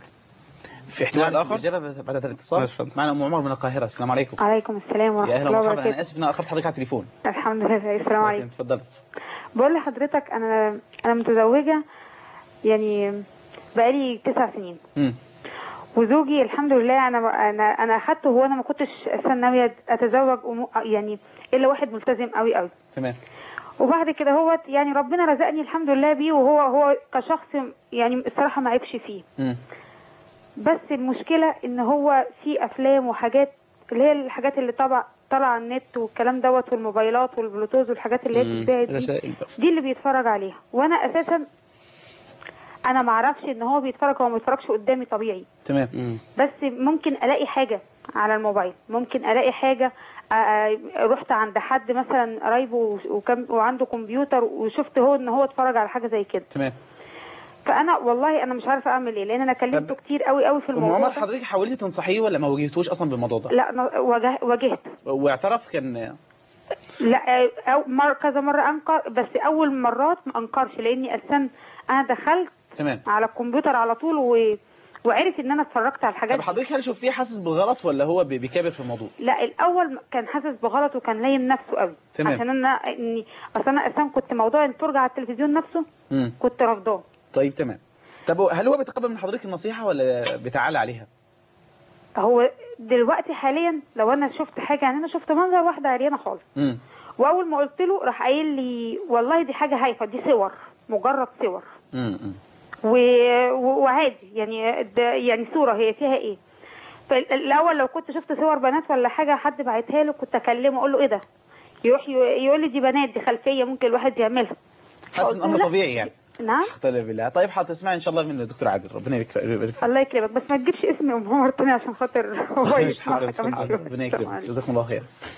في احتمال نعم، اخر الاجابه بعد هذا الاتصال ماشي، اتفضل. معنا ام عمر من القاهره السلام عليكم عليكم السلام يا ورحمة اهلا الله ومرحبا انا وبركاته اسف ان أنا اخرت حضرتك على التليفون الحمد لله السلام عليكم اتفضل بقول لحضرتك أنا أنا متزوجة يعني بقالي تسع سنين مم. وزوجي الحمد لله أنا أنا أنا أخدته هو أنا ما كنتش أصلا ناوية أتزوج وم- يعني إلا واحد ملتزم قوي قوي تمام وبعد كده هو يعني ربنا رزقني الحمد لله بيه وهو هو كشخص يعني الصراحة ما عيبش فيه مم. بس المشكلة ان هو في افلام وحاجات اللي هي الحاجات اللي طبع طالعه على النت والكلام دوت والموبايلات والبلوتوز والحاجات اللي هي مم. بتتباع دي رسائل بقى. دي اللي بيتفرج عليها وانا اساسا انا ما اعرفش ان هو بيتفرج هو ما بيتفرجش قدامي طبيعي تمام مم. بس ممكن الاقي حاجه على الموبايل ممكن الاقي حاجه آه، آه، رحت عند حد مثلا قرايبه وكم وعنده كمبيوتر وشفت هو ان هو اتفرج على حاجه زي كده تمام فانا والله انا مش عارفه اعمل ايه لان انا كلمته طب- كتير قوي قوي في ام الموضوع عمر ده. حضرتك حاولتي تنصحيه ولا ما واجهتوش اصلا بالموضوع ده؟ لا أنا واجه- واجهته واعترف كان لا أو مر كذا مرة أنكر بس أول مرات ما أنكرش لأني أساسا أنا دخلت تمام على الكمبيوتر على طول و... وعرف إن أنا اتفرجت على الحاجات طب حضرتك هل شفتيه حاسس بالغلط ولا هو بي- بيكابر في الموضوع؟ لا الأول كان حاسس بغلط وكان لايم نفسه قوي تمام. عشان أنا إني أصل أنا أساسا كنت موضوع الفرجة على التلفزيون نفسه مم. كنت رافضاه طيب تمام طب هو- هل هو بيتقبل من حضرتك النصيحه ولا بيتعالى عليها؟ هو دلوقتي حاليا لو أنا شفت حاجة يعني أنا شفت منظر واحدة عريانة خالص مم. وأول ما قلت له راح قايل لي والله دي حاجة هايفة دي صور مجرد صور مم. مم. و- و- وعادي يعني ده يعني صورة هي فيها ايه فالاول لو كنت شفت صور بنات ولا حاجة حد بعتها له كنت اكلمه اقول له ايه ده يروح ي- يقول لي دي بنات دي خلفية ممكن الواحد يعملها حاسس ان فقلت له الامر لا. طبيعي يعني نعم اختلف بالله طيب هتسمعي ان شاء الله من الدكتور عادل ربنا يكرمك يبارك فيك. الله يكرمك بس ما تجيبش اسم ام عمر تاني عشان خاطر هو يسمعها حاضر، كمان حاضر. شوية. ربنا السلام يكرمك عليكم. جزاكم الله خير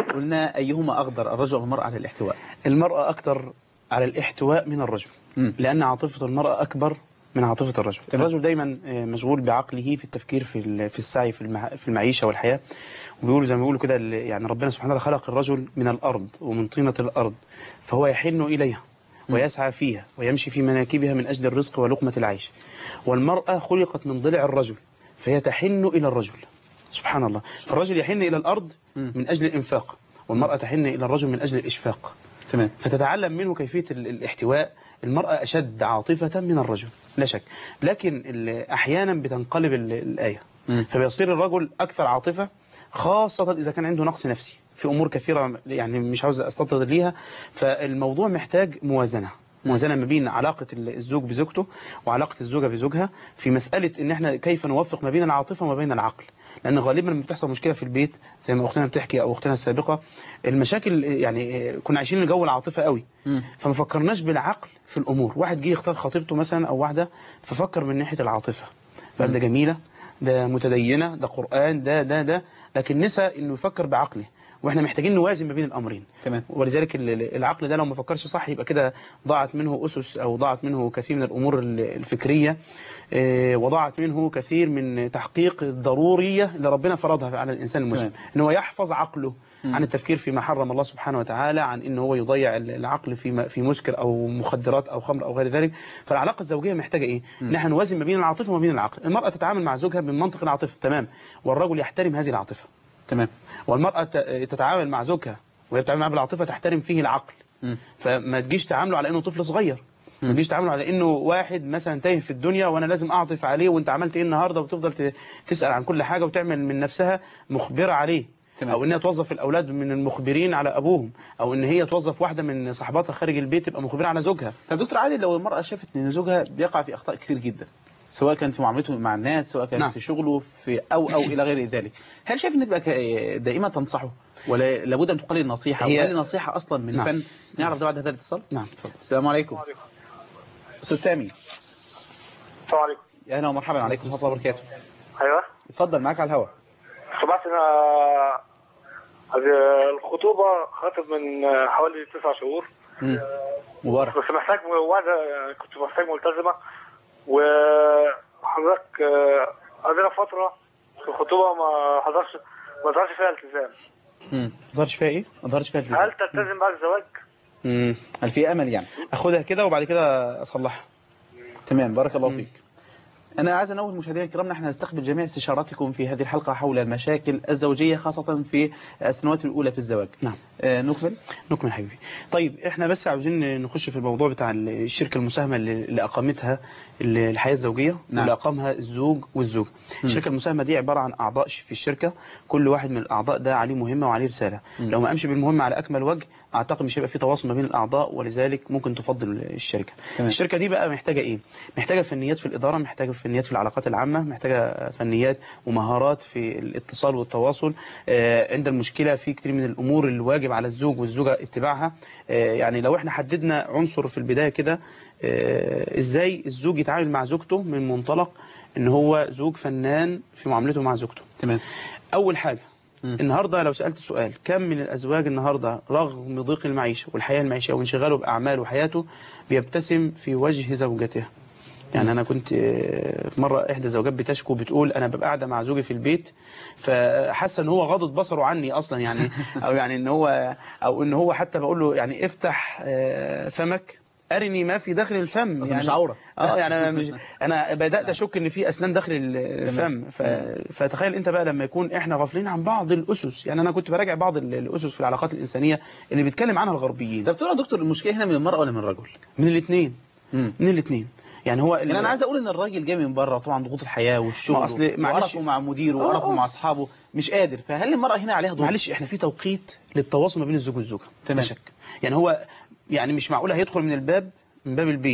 قلنا أيهما أقدر الرجل أو المرأة على الاحتواء المرأة أكثر على الاحتواء من الرجل مم. لأن عاطفة المرأة أكبر من عاطفة الرجل تمام. الرجل دايما آه، مشغول بعقله في التفكير في ال- في السعي في المع- في المعيشة والحياة وبيقولوا زي ما بيقولوا كده ال- يعني ربنا سبحانه وتعالى خلق الرجل من الأرض ومن طينة الأرض فهو يحن إليها ويسعى فيها ويمشي في مناكبها من أجل الرزق ولقمة العيش والمرأة خلقت من ضلع الرجل فهي تحن إلى الرجل سبحان الله فالرجل يحن إلى الأرض مم. من أجل الإنفاق والمرأة تحن إلى الرجل من أجل الإشفاق تمام فتتعلم منه كيفية ال- الاحتواء المرأة أشد عاطفة من الرجل لا شك لكن ال- أحيانا بتنقلب ال- الآية مم. فبيصير الرجل أكثر عاطفة خاصة إذا كان عنده نقص نفسي في أمور كثيرة يعني مش عاوز أستطرد ليها فالموضوع محتاج موازنة موازنة ما بين علاقة ال- الزوج بزوجته وعلاقة الزوجة بزوجها في مسألة إن إحنا كيف نوفق ما بين العاطفة وما بين العقل لأن غالبا لما بتحصل مشكلة في البيت زي ما أختنا بتحكي أو أختنا السابقة المشاكل يعني كنا عايشين جو العاطفة قوي مم. فما فكرناش بالعقل في الامور واحد جه يختار خطيبته مثلا او واحده ففكر من ناحيه العاطفه فقال ده جميله ده متدينه ده قران ده ده ده لكن نسى انه يفكر بعقله واحنا محتاجين نوازن ما بين الامرين تمام ولذلك ال- ال- العقل ده لو ما فكرش صح يبقى كده ضاعت منه اسس او ضاعت منه كثير من الامور ال- الفكريه آه، وضاعت منه كثير من تحقيق الضروريه اللي ربنا فرضها على الانسان المسلم تمام. ان هو يحفظ عقله مم. عن التفكير فيما حرم الله سبحانه وتعالى عن ان هو يضيع ال- العقل في م- في مسكر او مخدرات او خمر او غير ذلك فالعلاقه الزوجيه محتاجه ايه ان احنا نوازن ما بين العاطفه وما بين العقل المراه تتعامل مع زوجها من منطق العاطفه تمام والرجل يحترم هذه العاطفه تمام والمراه ت- تتعامل مع زوجها وهي بتتعامل معاه بالعاطفه تحترم فيه العقل مم. فما تجيش تعامله على انه طفل صغير ما مم. تجيش تعامله على انه واحد مثلا تايه في الدنيا وانا لازم اعطف عليه وانت عملت ايه النهارده وتفضل ت- تسال عن كل حاجه وتعمل من نفسها مخبره عليه تمام. او انها توظف الاولاد من المخبرين على ابوهم او ان هي توظف واحده من صاحباتها خارج البيت تبقى مخبره على زوجها طب دكتور عادل لو المرأة شافت ان زوجها بيقع في اخطاء كتير جدا سواء كانت في معاملته مع الناس سواء كان نعم. في شغله في او او الى غير ذلك هل شايف ان تبقى ك- دائما تنصحه ولا لابد ان تقلل النصيحه هي- وهل النصيحه اصلا من نعم. فن نعرف ده بعد هذا الاتصال نعم اتفضل السلام عليكم استاذ سامي السلام عليكم يا اهلا ومرحبا عليكم ورحمه الله وبركاته ايوه اتفضل معاك على الهواء سمعت ان هذه الخطوبه خطب من حوالي تسع شهور مم. مبارك بس محتاج واحده كنت محتاج ملتزمه وحضرتك آه، عندنا فتره في الخطوبه ما حضرش ما ظهرش فيها التزام مم. ما ظهرش فيها ايه ما ظهرش فيها هل التزام تلتزم بعد الزواج؟ مم. هل في امل يعني اخدها كده وبعد كده اصلحها تمام بارك الله فيك أنا عايز أنوه مشاهدينا الكرام نحن نستقبل جميع استشاراتكم في هذه الحلقة حول المشاكل الزوجية خاصة في السنوات الأولى في الزواج نعم آه، نكمل نكمل حبيبي طيب احنا بس عاوزين نخش في الموضوع بتاع الشركه المساهمه اللي اللي اقامتها الحياه الزوجيه نعم. واللي اقامها الزوج والزوج الشركه المساهمه دي عباره عن اعضاء في الشركه كل واحد من الاعضاء ده عليه مهمه وعليه رساله مم. لو ما قامش بالمهمه على اكمل وجه اعتقد مش هيبقى في تواصل ما بين الاعضاء ولذلك ممكن تفضل الشركه تمام. الشركه دي بقى محتاجه ايه محتاجه فنيات في الاداره محتاجه فنيات في العلاقات العامه محتاجه فنيات ومهارات في الاتصال والتواصل آه، عند المشكله في كتير من الامور اللي واجب على الزوج والزوجه اتباعها آه، يعني لو احنا حددنا عنصر في البدايه كده آه، ازاي الزوج يتعامل مع زوجته من منطلق ان هو زوج فنان في معاملته مع زوجته تمام اول حاجه مم. النهارده لو سالت سؤال كم من الازواج النهارده رغم ضيق المعيشه والحياه المعيشيه وانشغاله باعماله وحياته بيبتسم في وجه زوجته يعني انا كنت آه، في مره احدى الزوجات بتشكو بتقول انا ببقى قاعده مع زوجي في البيت فحاسه ان هو غاضض بصره عني اصلا يعني او يعني ان هو او ان هو حتى بقول له يعني افتح آه، فمك ارني ما في داخل الفم بس يعني مش عورة. اه يعني انا مش انا بدات اشك ان في اسنان داخل ال- الفم ف... فتخيل انت بقى لما يكون احنا غافلين عن بعض الاسس يعني انا كنت براجع بعض ال- الاسس في العلاقات الانسانيه اللي بيتكلم عنها الغربيين طب تقول يا دكتور المشكلة هنا من المرأة ولا من الرجل؟ من الاثنين مم. من الاثنين يعني هو يعني أنا عايز أقول إن الراجل جاي من بره طبعا ضغوط الحياة والشغل ما أصل- معلش- وقرفه مع مديره آه، وقرفه آه. مع أصحابه مش قادر فهل المرأة هنا عليها ضغوط؟ معلش احنا في توقيت للتواصل ما بين الزوج والزوجه تمام. لا شك يعني هو يعني مش معقول هيدخل من الباب من باب البيت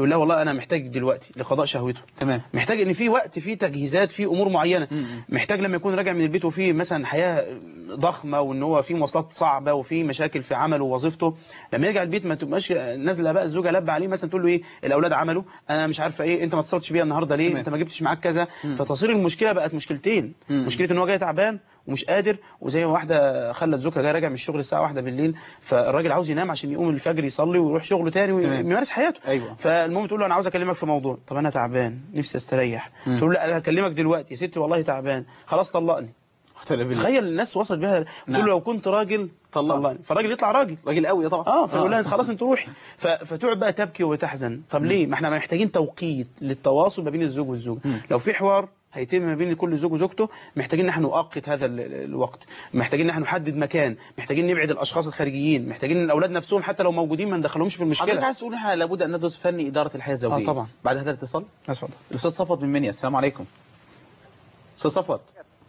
يقول لا والله انا محتاج دلوقتي لقضاء شهوته تمام محتاج ان في وقت في تجهيزات في امور معينه مم. محتاج لما يكون راجع من البيت وفي مثلا حياه ضخمه وان هو في مواصلات صعبه وفي مشاكل في عمله ووظيفته لما يرجع البيت ما تبقاش نازله بقى الزوجه لبه عليه مثلا تقول له ايه الاولاد عملوا انا مش عارفه ايه انت ما اتصلتش بيا النهارده ليه تمام. انت ما جبتش معاك كذا مم. فتصير المشكله بقت مشكلتين مم. مشكله ان هو جاي تعبان ومش قادر وزي ما واحده خلت زوجها جاي راجع من الشغل الساعه واحدة بالليل فالراجل عاوز ينام عشان يقوم الفجر يصلي ويروح شغله تاني تمام. ويمارس حياته ايوه فالمهم تقول له انا عاوز اكلمك في موضوع طب انا تعبان نفسي استريح مم. تقول له لا انا هكلمك دلوقتي يا ستي والله تعبان خلاص طلقني اختلف بالله تخيل الناس وصلت بها تقول نعم. له لو كنت راجل طلقني. طلقني فالراجل يطلع راجل راجل قوي طبعا اه فيقول لها انت خلاص انت روحي ف- فتقعد بقى تبكي وتحزن طب ليه ما احنا محتاجين توقيت للتواصل ما بين الزوج والزوجه مم. لو في حوار هيتم ما بين كل زوج وزوجته محتاجين ان احنا نؤقت هذا ال- ال- الوقت محتاجين ان احنا نحدد مكان محتاجين نبعد الاشخاص الخارجيين محتاجين ان الاولاد نفسهم حتى لو موجودين ما ندخلهمش في حضرتك المشكله عايز تقول احنا لابد ان ندرس فن اداره الحياه الزوجيه آه، طبعا. بعد هذا الاتصال اتفضل الاستاذ صفوت من منيا السلام عليكم استاذ صفوت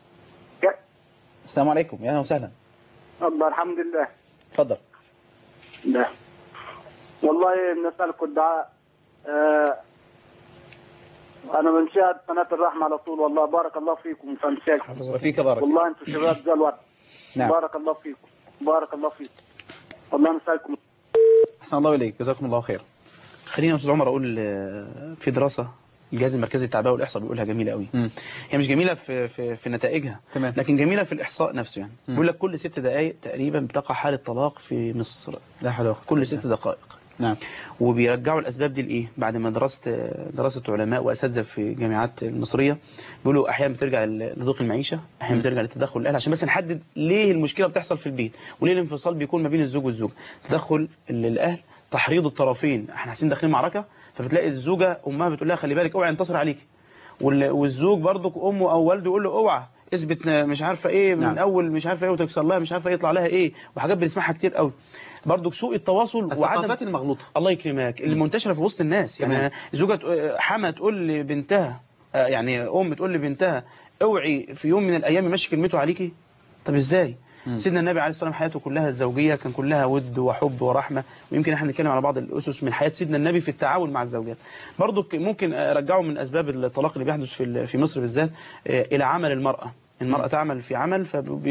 السلام عليكم يا اهلا وسهلا الله الحمد لله اتفضل ده والله بنسألكم الدعاء آه أنا بنشاهد قناة الرحمة على طول والله بارك الله فيكم فانشاك وفيك بارك والله أنتم شباب زي الورد نعم بارك الله فيكم بارك الله فيكم والله نسألكم احسن الله اليك جزاكم الله خير خلينا يا استاذ عمر اقول آه، في دراسه الجهاز المركزي للتعبئه والاحصاء بيقولها جميله قوي مم. هي مش جميله في في في نتائجها تمام لكن جميله في الاحصاء نفسه يعني مم. بيقول لك كل ست دقائق تقريبا بتقع حاله طلاق في مصر لا حول ولا قوه كل ست دقائق نعم وبيرجعوا الاسباب دي لايه بعد ما درست دراسه علماء واساتذه في الجامعات المصريه بيقولوا احيانا بترجع لضيق المعيشه احيانا بترجع لتدخل الاهل عشان بس نحدد ليه المشكله بتحصل في البيت وليه الانفصال بيكون ما بين الزوج والزوج تدخل ال- الاهل تحريض الطرفين احنا حاسين داخلين معركه فبتلاقي الزوجه امها بتقول لها خلي بالك اوعي ينتصر عليكي وال- والزوج برضك امه او والده يقول له اوعى اثبت مش عارفه ايه من نعم. اول مش عارفه ايه وتكسر لها مش عارفه يطلع لها ايه وحاجات بنسمعها كتير قوي برضك سوء التواصل وعدم الثقافات المغلوطه الله يكرمك اللي منتشره في وسط الناس تمام. يعني زوجة تق- حما تقول لبنتها آه، يعني ام تقول لبنتها اوعي في يوم من الايام يمشي كلمته عليكي طب ازاي مم. سيدنا النبي عليه الصلاه والسلام حياته كلها الزوجيه كان كلها ود وحب ورحمه ويمكن احنا نتكلم على بعض الاسس من حياه سيدنا النبي في التعامل مع الزوجات برضو ك- ممكن ارجعه من اسباب الطلاق اللي بيحدث في ال- في مصر بالذات آه، الى عمل المراه المرأة تعمل في عمل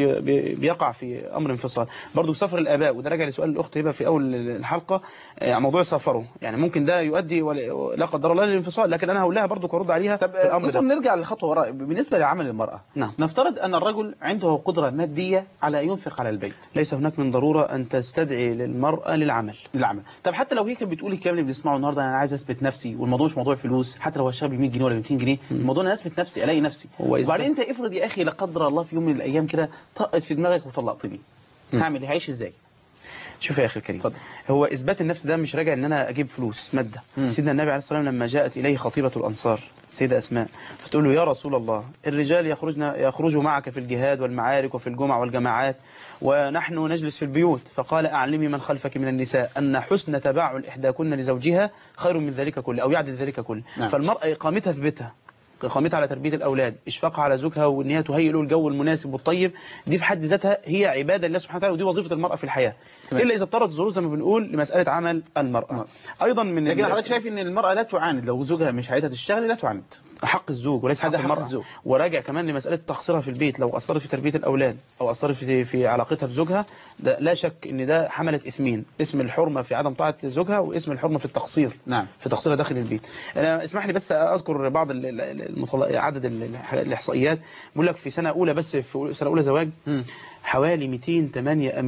فبيقع في أمر انفصال برضو سفر الآباء وده راجع لسؤال الأخت هبة في أول الحلقة آه، موضوع سفره يعني ممكن ده يؤدي ولا لا قدر الله للانفصال لكن أنا هقول لها برضو كرد عليها طب في الأمر كنتم ده نرجع لخطوه وراء بالنسبه لعمل المراه نعم نفترض ان الرجل عنده قدره ماديه على ان ينفق على البيت ليس هناك من ضرورة أن تستدعي للمرأة للعمل للعمل طب حتى لو هي كانت بتقول الكلام اللي بنسمعه النهارده انا عايز اثبت نفسي والموضوع مش موضوع فلوس حتى لو هشتغل ب 100 جنيه ولا 200 جنيه الموضوع انا اثبت نفسي الاقي نفسي هو إثبات- وبعدين انت افرض يا اخي لا قدر الله في يوم من الايام كده طقت في دماغك وطلقتني مم. هعمل ايه هعيش ازاي شوف يا أخي الكريم اتفضل. هو إثبات النفس ده مش راجع إن أنا أجيب فلوس مادة مم. سيدنا النبي عليه الصلاة والسلام لما جاءت إليه خطيبة الأنصار سيدة أسماء فتقول له يا رسول الله الرجال يخرجن يخرجوا معك في الجهاد والمعارك وفي الجمع والجماعات ونحن نجلس في البيوت فقال أعلمي من خلفك من النساء أن حسن تباعل إحداكن لزوجها خير من ذلك كله أو يعدل ذلك كله نعم. فالمرأة إقامتها في بيتها قامتها على تربية الأولاد إشفاقها على زوجها وإن هي تهيئ له الجو المناسب والطيب دي في حد ذاتها هي عبادة لله سبحانه وتعالى ودي وظيفة المرأة في الحياة تمام. إلا إذا اضطرت الظروف زي ما بنقول لمسألة عمل المرأة نعم. أيضا من لكن ال- حضرتك شايف ان المراه لا تعاند لو زوجها مش عايزها تشتغل لا تعاند حق الزوج وليس حق هذا حق المرأة الزوج. وراجع كمان لمسألة تقصيرها في البيت لو أثرت في تربية الأولاد أو أثرت في في علاقتها بزوجها ده لا شك إن ده حملت إثمين اسم الحرمة في عدم طاعة زوجها واسم الحرمة في التقصير نعم في تقصيرها داخل البيت أنا اسمح لي بس أذكر بعض ال- ال- المطل- عدد ال- ال- الإحصائيات بيقول لك في سنة أولى بس في سنة أولى زواج مم. حوالي 208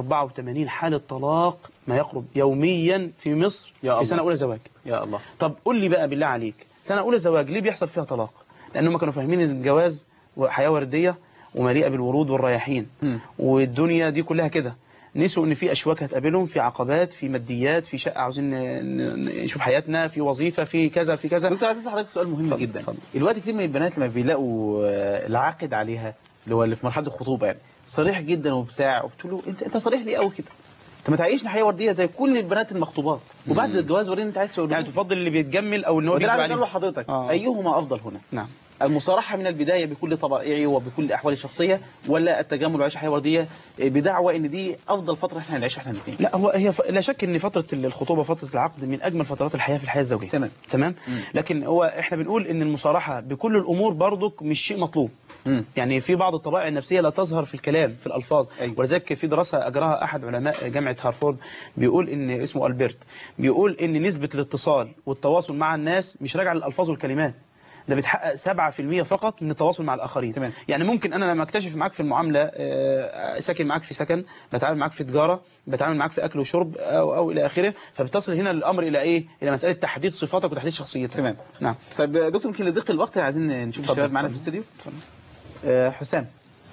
284 حالة طلاق ما يقرب يوميا في مصر يا في الله. سنة أولى زواج يا الله طب قول لي بقى بالله عليك سنة أولى زواج ليه بيحصل فيها طلاق لأنهم كانوا فاهمين إن الجواز حياة وردية ومليئة بالورود والرياحين مم. والدنيا دي كلها كده نسوا ان في اشواك هتقابلهم في عقبات في ماديات في شقه عاوزين ن- ن- نشوف حياتنا في وظيفه في كذا في كذا دكتور عايز اسال حضرتك سؤال مهم اتفضل، جدا اتفضل. الوقت كتير من البنات لما بيلاقوا آه، العاقد عليها اللي هو اللي في مرحله الخطوبه يعني صريح جدا وبتاع وبتقول له انت انت صريح ليه قوي كده انت ما تعيشنا حياه ورديه زي كل البنات المخطوبات وبعد مم. الجواز وريني انت عايز تقول يعني تفضل اللي بيتجمل او ان هو وده اللي يكذب عايز عليه اساله حضرتك آه. ايهما افضل هنا نعم المصارحة من البداية بكل طبائعي وبكل أحوالي الشخصية ولا التجامل والعيش حياة وردية بدعوى إن دي أفضل فترة إحنا نعيشها إحنا الاثنين لا هو هي ف... لا شك ان فتره الخطوبه فتره العقد من اجمل فترات الحياه في الحياه الزوجيه تمام. تمام لكن هو احنا بنقول ان المصارحه بكل الامور برضك مش شيء مطلوب مم. يعني في بعض الطبائع النفسيه لا تظهر في الكلام في الالفاظ أيوة. ولذلك في دراسه اجراها احد علماء جامعه هارفارد بيقول ان اسمه البرت بيقول ان نسبه الاتصال والتواصل مع الناس مش راجعه للالفاظ والكلمات ده بتحقق 7% فقط من التواصل مع الاخرين تمام. يعني ممكن انا لما اكتشف معاك في المعامله آه، ساكن معاك في سكن بتعامل معاك في تجاره بتعامل معاك في اكل وشرب او او الى اخره فبتصل هنا الامر الى ايه الى مساله تحديد صفاتك وتحديد شخصيتك تمام. نعم طيب دكتور يمكن لضيق الوقت عايزين نشوف اتفضل، الشباب معانا في اتفضل. الاستوديو آه، حسام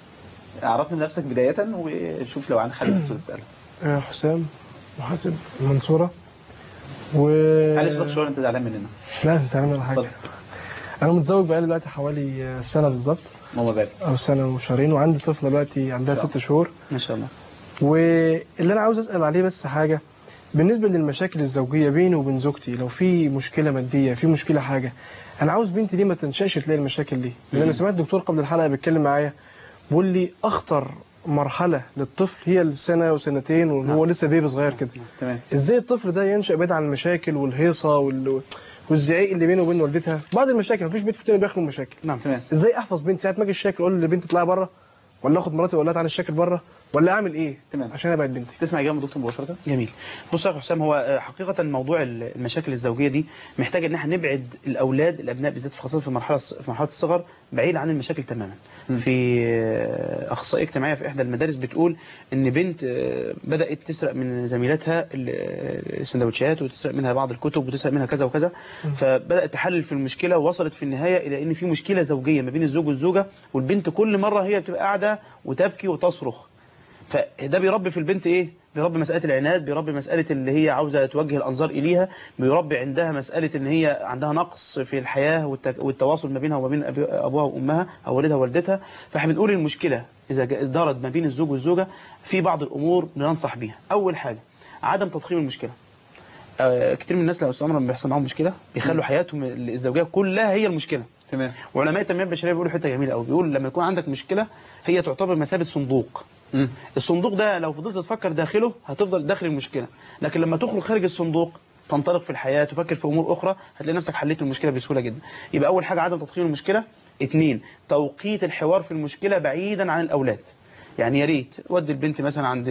عرفنا نفسك بداية وشوف لو عن حاجة كنت تسأله آه، حسام محاسب المنصورة و معلش ضغط شوية أنت زعلان مننا لا مش زعلان ولا حاجة اتفضل أنا متزوج بقالي دلوقتي حوالي آه، سنة بالظبط ماما بارك أو سنة وشهرين وعندي طفلة دلوقتي عندها شاء ست شهور ما شاء الله واللي أنا عاوز أسأل عليه بس حاجة بالنسبة للمشاكل الزوجية بيني وبين زوجتي لو في مشكلة مادية في مشكلة حاجة أنا عاوز بنتي دي ما تنشأش تلاقي المشاكل دي لأن أنا سمعت دكتور قبل الحلقة بيتكلم معايا بيقول لي أخطر مرحلة للطفل هي السنة وسنتين وهو لسه بيبي صغير كده تمام ازاي الطفل ده ينشأ بعيد عن المشاكل والهيصة وال... والزعيق اللي بينه وبين والدتها بعض المشاكل مفيش بيت في التاني بيخلو مشاكل نعم تمام ازاي احفظ بنتي ساعه ما اجي الشكل اقول لبنتي اطلعي بره ولا اخد مراتي واقول لها تعالى الشكل بره ولا اعمل ايه تمام. عشان ابعد بنتي تسمع إجابة من دكتور مباشرة جميل بص يا أخي حسام هو آه، حقيقة موضوع ال- المشاكل الزوجية دي محتاج ان احنا نبعد الأولاد الأبناء بالذات في خاصة في مرحلة في مرحلة الصغر بعيد عن المشاكل تماما في آه، أخصائية اجتماعية في إحدى المدارس بتقول ان بنت آه، بدأت تسرق من زميلاتها ال- آه، السندوتشات وتسرق منها بعض الكتب وتسرق منها كذا وكذا فبدأت تحلل في المشكلة ووصلت في النهاية إلى ان في مشكلة زوجية ما بين الزوج والزوجة والبنت كل مرة هي بتبقى قاعدة وتبكي وتصرخ فده بيربي في البنت ايه بيربي مسألة العناد بيربي مسألة اللي هي عاوزة توجه الأنظار إليها بيربي عندها مسألة إن هي عندها نقص في الحياة والتك- والتواصل ما بينها وما بين أبي- أبوها وأمها أو والدها ووالدتها فاحنا بنقول المشكلة إذا جا- دارت ما بين الزوج والزوجة في بعض الأمور بننصح بيها أول حاجة عدم تضخيم المشكلة آه، كتير من الناس لو أستاذ عمر لما بيحصل معاهم مشكلة بيخلوا حياتهم الزوجية كلها هي المشكلة تمام وعلماء التنميه البشريه بيقولوا حته جميله قوي بيقول لما يكون عندك مشكله هي تعتبر مثابه صندوق مم. الصندوق ده لو فضلت تفكر داخله هتفضل داخل المشكله لكن لما تخرج خارج الصندوق تنطلق في الحياه تفكر في امور اخرى هتلاقي نفسك حليت المشكله بسهوله جدا يبقى اول حاجه عدم تضخيم المشكله اثنين توقيت الحوار في المشكله بعيدا عن الاولاد يعني يا ريت ودي البنت مثلا عند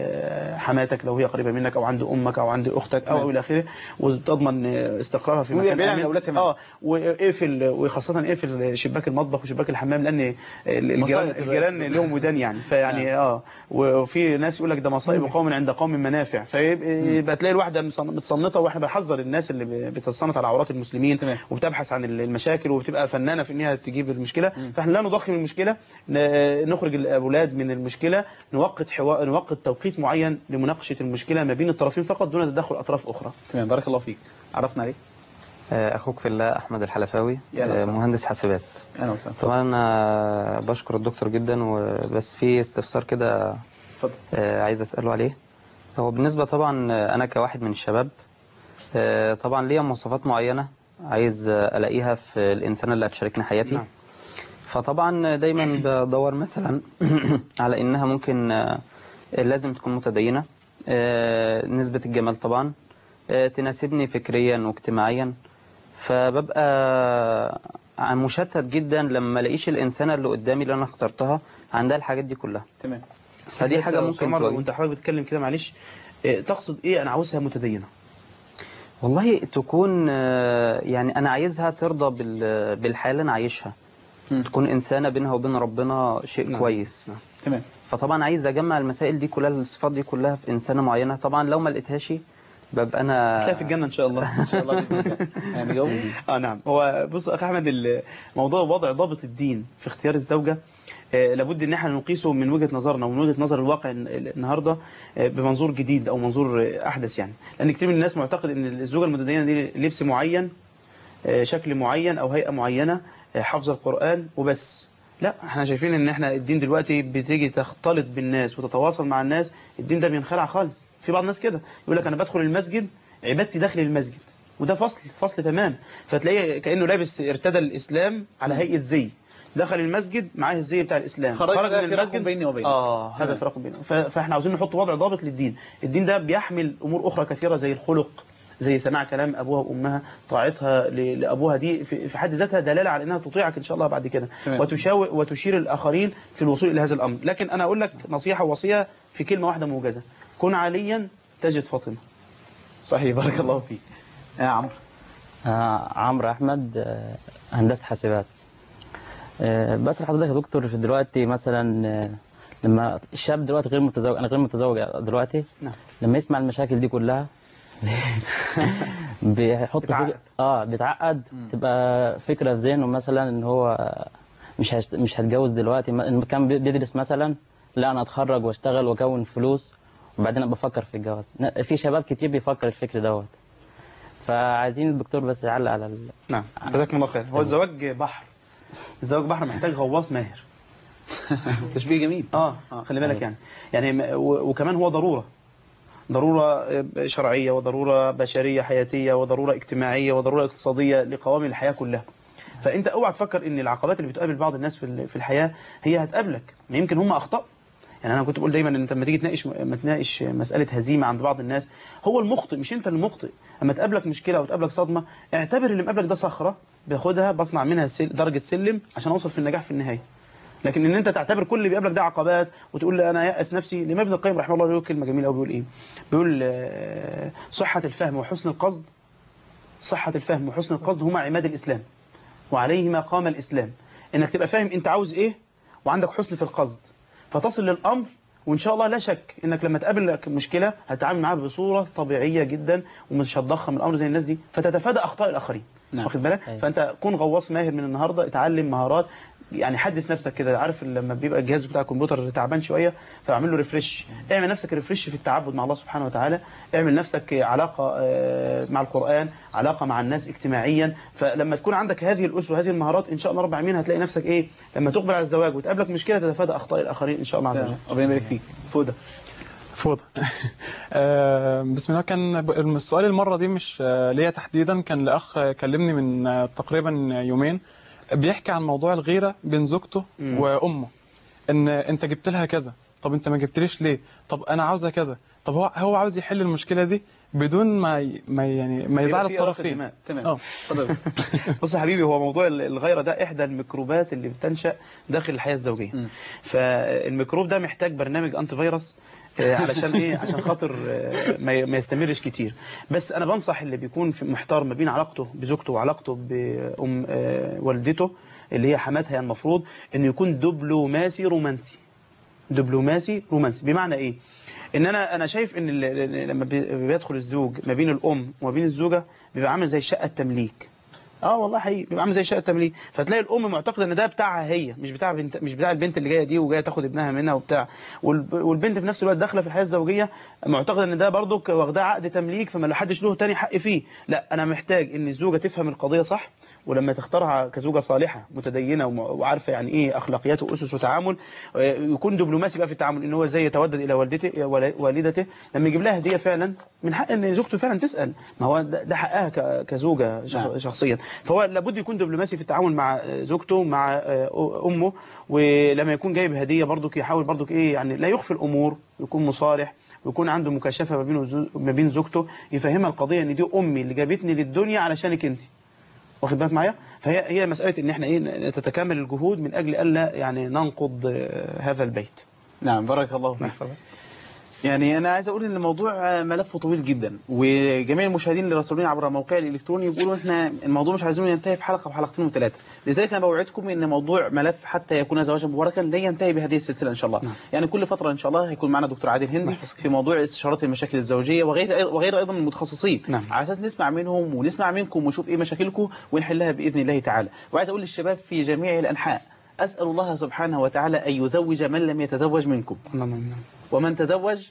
حماتك لو هي قريبه منك او عند امك او عند اختك او تمام. او الى اخره وتضمن استقرارها في وهي مكان بعيد عن آمن. الأولاد تمام. اه واقفل وخاصه اقفل شباك المطبخ وشباك الحمام لان الجيران مصايب الجيران دلوقتي. لهم ودان يعني فيعني اه وفي ناس يقول لك ده مصايب قوم عند قوم منافع فيبقى تلاقي الواحده مصن- متصنطه واحنا بنحذر الناس اللي ب- بتتصنت على عورات المسلمين تمام. وبتبحث عن المشاكل وبتبقى فنانه في انها تجيب المشكله فاحنا لا نضخم المشكله ن- نخرج الاولاد من المشكله نوقت حوار نوقت توقيت معين لمناقشه المشكله ما بين الطرفين فقط دون تدخل اطراف اخرى تمام بارك الله فيك عرفنا عليك آه، أخوك في الله أحمد الحلفاوي يا أهلا آه، وسهلا. مهندس حاسبات اهلا وسهلا طبعا أنا بشكر الدكتور جدا وبس في استفسار كده اتفضل آه، عايز أسأله عليه هو بالنسبة طبعا آه، أنا كواحد من الشباب آه، طبعا ليا مواصفات معينة عايز آه، ألاقيها في الإنسان اللي هتشاركني حياتي نعم. فطبعا دايما بدور مثلا على إنها ممكن آه، لازم تكون متدينة آه، نسبة الجمال طبعا آه، تناسبني فكريا واجتماعيا فببقى مشتت جدا لما الاقيش الانسانه اللي قدامي اللي انا اخترتها عندها الحاجات دي كلها تمام فدي بس حاجه يا ممكن أستاذ عمر، تواجه وانت حضرتك بتتكلم كده معلش إيه، تقصد ايه انا عاوزها متدينه والله تكون آه، يعني انا عايزها ترضى بال- بالحياه اللي انا عايشها مم. تكون انسانه بينها وبين ربنا شيء نعم. كويس نعم. تمام فطبعا عايز اجمع المسائل دي كلها الصفات دي كلها في انسانه معينه طبعا لو ما لقيتهاش ببقى انا هتلاقي في الجنه ان شاء الله ان شاء الله بإذن الله. يعني جاوب اه نعم هو بص يا اخي احمد ال- موضوع وضع ضابط الدين في اختيار الزوجه آه، لابد ان احنا نقيسه من وجهه نظرنا ومن وجهه نظر الواقع ال- النهارده آه، بمنظور جديد او منظور آه، احدث يعني لان كتير من الناس معتقد ان الزوجه المتدينه دي لبس معين آه، شكل معين او هيئه معينه آه، حافظه القران وبس لا احنا شايفين ان احنا الدين دلوقتي بتيجي تختلط بالناس وتتواصل مع الناس الدين ده بينخلع خالص في بعض الناس كده يقول لك انا بدخل المسجد عبادتي داخل المسجد وده فصل فصل تمام فتلاقيه كانه لابس ارتدى الاسلام على هيئه زي دخل المسجد معاه الزي بتاع الاسلام خرج ده فرق بيني وبينه. اه هذا تمام. فرق بينه ف- فاحنا عاوزين نحط وضع ضابط للدين الدين ده بيحمل امور اخرى كثيره زي الخلق زي سماع كلام ابوها وامها طاعتها ل- لابوها دي في في حد ذاتها دلاله على انها تطيعك ان شاء الله بعد كده تمام. وتشاور وتشير الاخرين في الوصول الى هذا الامر لكن انا اقول لك نصيحه ووصيه في كلمه واحده موجزه كن عليا تجد فاطمه صحيح بارك الله فيك يا عمرو آه عمرو احمد آه هندسه حاسبات آه بس حضرتك يا دكتور في دلوقتي مثلا آه لما الشاب دلوقتي غير متزوج انا غير متزوج دلوقتي نعم. لما يسمع المشاكل دي كلها بيحط بيتعقد. فكرة اه بيتعقد تبقى فكره في ذهنه مثلا ان هو مش هشت... مش هتجوز دلوقتي ما- إن كان بيدرس مثلا لا انا اتخرج واشتغل واكون فلوس وبعدين ابقى افكر في الجواز ن- في شباب كتير بيفكر الفكر دوت فعايزين الدكتور بس يعلق على ال... نعم جزاكم الله خير هو الزواج بحر الزواج بحر محتاج غواص ماهر تشبيه جميل اه خلي بالك يعني يعني م- و- وكمان هو ضروره ضروره شرعيه وضروره بشريه حياتيه وضروره اجتماعيه وضروره اقتصاديه لقوام الحياه كلها فانت اوعى تفكر ان العقبات اللي بتقابل بعض الناس في ال- في الحياه هي هتقابلك ما يمكن هم اخطاء يعني انا كنت بقول دايما ان انت لما تيجي تناقش ما تناقش مساله هزيمه عند بعض الناس هو المخطئ مش انت المخطئ اما تقابلك مشكله او تقابلك صدمه اعتبر اللي مقابلك ده صخره باخدها بصنع منها سل... درجه سلم عشان اوصل في النجاح في النهايه لكن ان انت تعتبر كل اللي بيقابلك ده عقبات وتقول لي انا يأس نفسي لما ابن القيم رحمه الله له كلمه جميله قوي بيقول ايه بيقول آه، صحه الفهم وحسن القصد صحه الفهم وحسن القصد هما عماد الاسلام وعليهما قام الاسلام انك تبقى فاهم انت عاوز ايه وعندك حسن في القصد فتصل للامر وان شاء الله لا شك انك لما تقابل لك مشكله هتتعامل معاها بصوره طبيعيه جدا ومش هتضخم الامر زي الناس دي فتتفادى اخطاء الاخرين نعم. واخد بالك أيوة. فانت كون غواص ماهر من النهارده اتعلم مهارات يعني حدث نفسك كده عارف لما بيبقى الجهاز بتاع الكمبيوتر تعبان شويه فاعمل له ريفرش اعمل نفسك ريفرش في التعبد مع الله سبحانه وتعالى اعمل نفسك علاقه آه، مع القران علاقه مع الناس اجتماعيا فلما تكون عندك هذه الاسس وهذه المهارات ان شاء الله رب العالمين هتلاقي نفسك ايه لما تقبل على الزواج وتقابلك مشكله تتفادى اخطاء الاخرين ان شاء الله عز وجل ربنا يبارك فيك فوده فوضى آه، بسم الله كان ب- السؤال المرة دي مش آه، ليا تحديدا كان لأخ آه، كلمني من آه، تقريبا يومين بيحكي عن موضوع الغيرة بين زوجته مم. وأمه إن أنت جبت لها كذا طب أنت ما جبتليش ليه طب أنا عاوزة كذا طب هو هو عاوز يحل المشكلة دي بدون ما ي- ما يعني ما يزعل في إراقة الطرفين دماء. تمام اه اتفضل بص يا حبيبي هو موضوع الغيرة ده إحدى الميكروبات اللي بتنشأ داخل الحياة الزوجية مم. فالميكروب ده محتاج برنامج أنتي فيروس آه، علشان ايه عشان خاطر آه، ما ي- ما يستمرش كتير بس انا بنصح اللي بيكون في محتار ما بين علاقته بزوجته وعلاقته بام آه، والدته اللي هي حماتها يعني المفروض انه يكون دبلوماسي رومانسي دبلوماسي رومانسي بمعنى ايه ان انا انا شايف ان ال- ال- لما بي- بيدخل الزوج ما بين الام وما بين الزوجه بيبقى عامل زي شقه تمليك اه والله حقيقي بيبقى عامل زي شقه تمليك فتلاقي الام معتقده ان ده بتاعها هي مش بتاع بنت مش بتاع البنت اللي جايه دي وجايه تاخد ابنها منها وبتاع والب- والبنت في نفس الوقت داخله في الحياه الزوجيه معتقده ان ده برضك واخداه عقد تمليك فما حدش له تاني حق فيه لا انا محتاج ان الزوجه تفهم القضيه صح ولما تختارها كزوجه صالحه متدينه وم- وعارفه يعني ايه اخلاقيات واسس وتعامل آه، يكون دبلوماسي بقى في التعامل ان هو ازاي يتودد الى والدته ولا- والدته لما يجيب لها هديه فعلا من حق ان زوجته فعلا تسال ما هو ده ده حقها ك- كزوجه شخ- نعم. شخصيا فهو لابد يكون دبلوماسي في التعامل مع آه، زوجته مع آه، امه ولما يكون جايب هديه برضك يحاول برضك ايه يعني لا يخفي الامور يكون مصالح ويكون عنده مكاشفه ما بينه وزو- ما بين زوجته يفهمها القضيه ان دي امي اللي جابتني للدنيا علشانك انت واخد بالك معايا فهي هي مساله ان احنا ايه تتكامل الجهود من اجل الا يعني ننقض آه، هذا البيت نعم بارك الله فيك يعني انا عايز اقول ان الموضوع ملفه طويل جدا وجميع المشاهدين اللي راسلوني عبر موقعي الالكتروني بيقولوا احنا الموضوع مش عايزينه ينتهي في حلقه وحلقتين وثلاثه لذلك انا بوعدكم ان موضوع ملف حتى يكون زواجا مباركا لا ينتهي بهذه السلسله ان شاء الله نعم. يعني كل فتره ان شاء الله هيكون معنا دكتور عادل هندي في موضوع استشارات المشاكل الزوجيه وغير وغير ايضا من المتخصصين نعم. على اساس نسمع منهم ونسمع منكم ونشوف ايه مشاكلكم ونحلها باذن الله تعالى وعايز اقول للشباب في جميع الانحاء اسال الله سبحانه وتعالى ان يزوج من لم يتزوج منكم اللهم آمين. ومن تزوج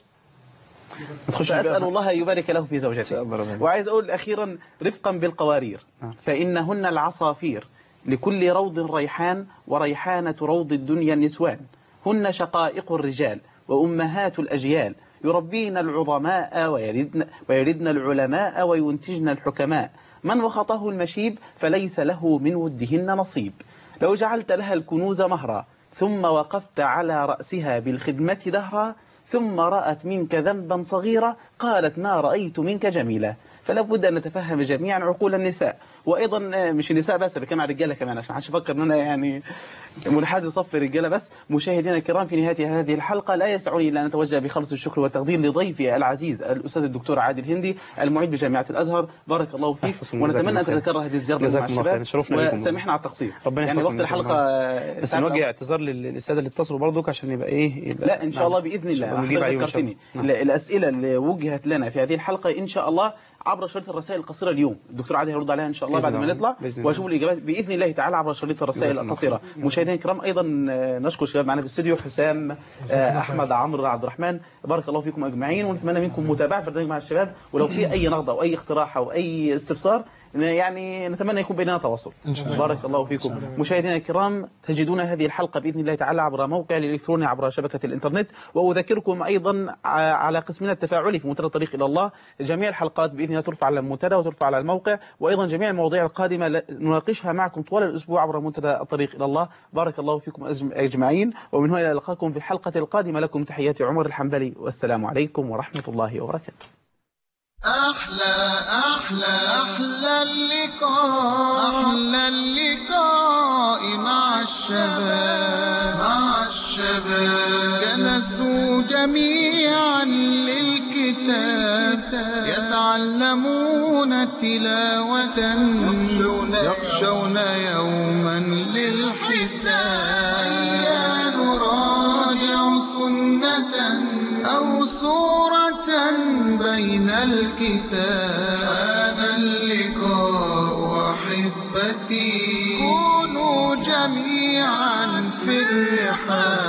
ما تخش فأسأل الله أن يبارك له في زوجته وعايز أقول أخيرا رفقا بالقوارير نعم. فإنهن العصافير لكل روض ريحان وريحانة روض الدنيا النسوان هن شقائق الرجال وأمهات الأجيال يربين العظماء ويردن, ويردن العلماء وينتجن الحكماء من وخطه المشيب فليس له من ودهن نصيب لو جعلت لها الكنوز مهرا ثم وقفت على رأسها بالخدمة دهرا ثم رأت منك ذنبا صغيرا قالت ما رأيت منك جميلا فلا بد أن نتفهم جميعا عقول النساء وأيضا مش النساء بس بكلم على الرجالة كمان عشان حدش يفكر أن أنا يعني منحاز صف الرجالة بس مشاهدينا الكرام في نهاية هذه الحلقة لا يسعني إلا أن أتوجه بخلص الشكر والتقدير لضيفي العزيز الأستاذ الدكتور عادل هندي المعيد بجامعة الأزهر بارك الله فيك يحفظكم، ونتمنى أن جزاكم الله خير. تتكرر هذه الزيارة مع جزاكم الله الشباب خير. شرفنا بكم. وسامحنا على التقصير ربنا يعني يحفظكم وقت إن شاء الحلقة بس تعب نوجه اعتذار لل- للساده اللي اتصلوا برضك عشان يبقى ايه يبقى لا ان شاء الله باذن إن شاء الله نجيب حضرتك عليهم إن شاء ذكرتني الله. ال- الاسئله اللي وجهت لنا في هذه الحلقه ان شاء الله عبر شريط الرسائل القصيره اليوم الدكتور عادل هيرد عليها ان شاء الله بإذن بعد ما الله. نطلع بإذن الله. واشوف الاجابات باذن الله تعالى عبر شريط الرسائل جزاكم الله القصيره مشاهدينا الكرام ايضا آه، نشكر الشباب معنا في الاستوديو حسام آه، احمد عمرو عبد الرحمن بارك الله فيكم اجمعين ونتمنى منكم متابعه برنامج مع الشباب ولو في اي نقد او اي اقتراح او اي استفسار يعني نتمنى يكون بيننا تواصل بارك الله فيكم مشاهدينا الكرام تجدون هذه الحلقة بإذن الله تعالى عبر موقع الإلكتروني عبر شبكة الإنترنت وأذكركم أيضا ع- على قسمنا التفاعلي في منتدى الطريق إلى الله جميع الحلقات بإذن الله ترفع على المنتدى وترفع على الموقع وأيضا جميع المواضيع القادمة ل- نناقشها معكم طوال الأسبوع عبر منتدى الطريق إلى الله بارك الله فيكم أجم- أجمعين ومن هنا إلى لقاكم في الحلقة القادمة لكم تحياتي عمر الحنبلي والسلام عليكم ورحمة الله وبركاته أحلى أحلى أحلى اللقاء أحلى اللقاء مع الشباب مع الشباب جلسوا جميعا للكتاب يتعلمون تلاوة يخشون يوما للحساب هيا نراجع سنة أو سورة بين الكتاب هذا اللقاء أحبتي كونوا جميعا في الرحاب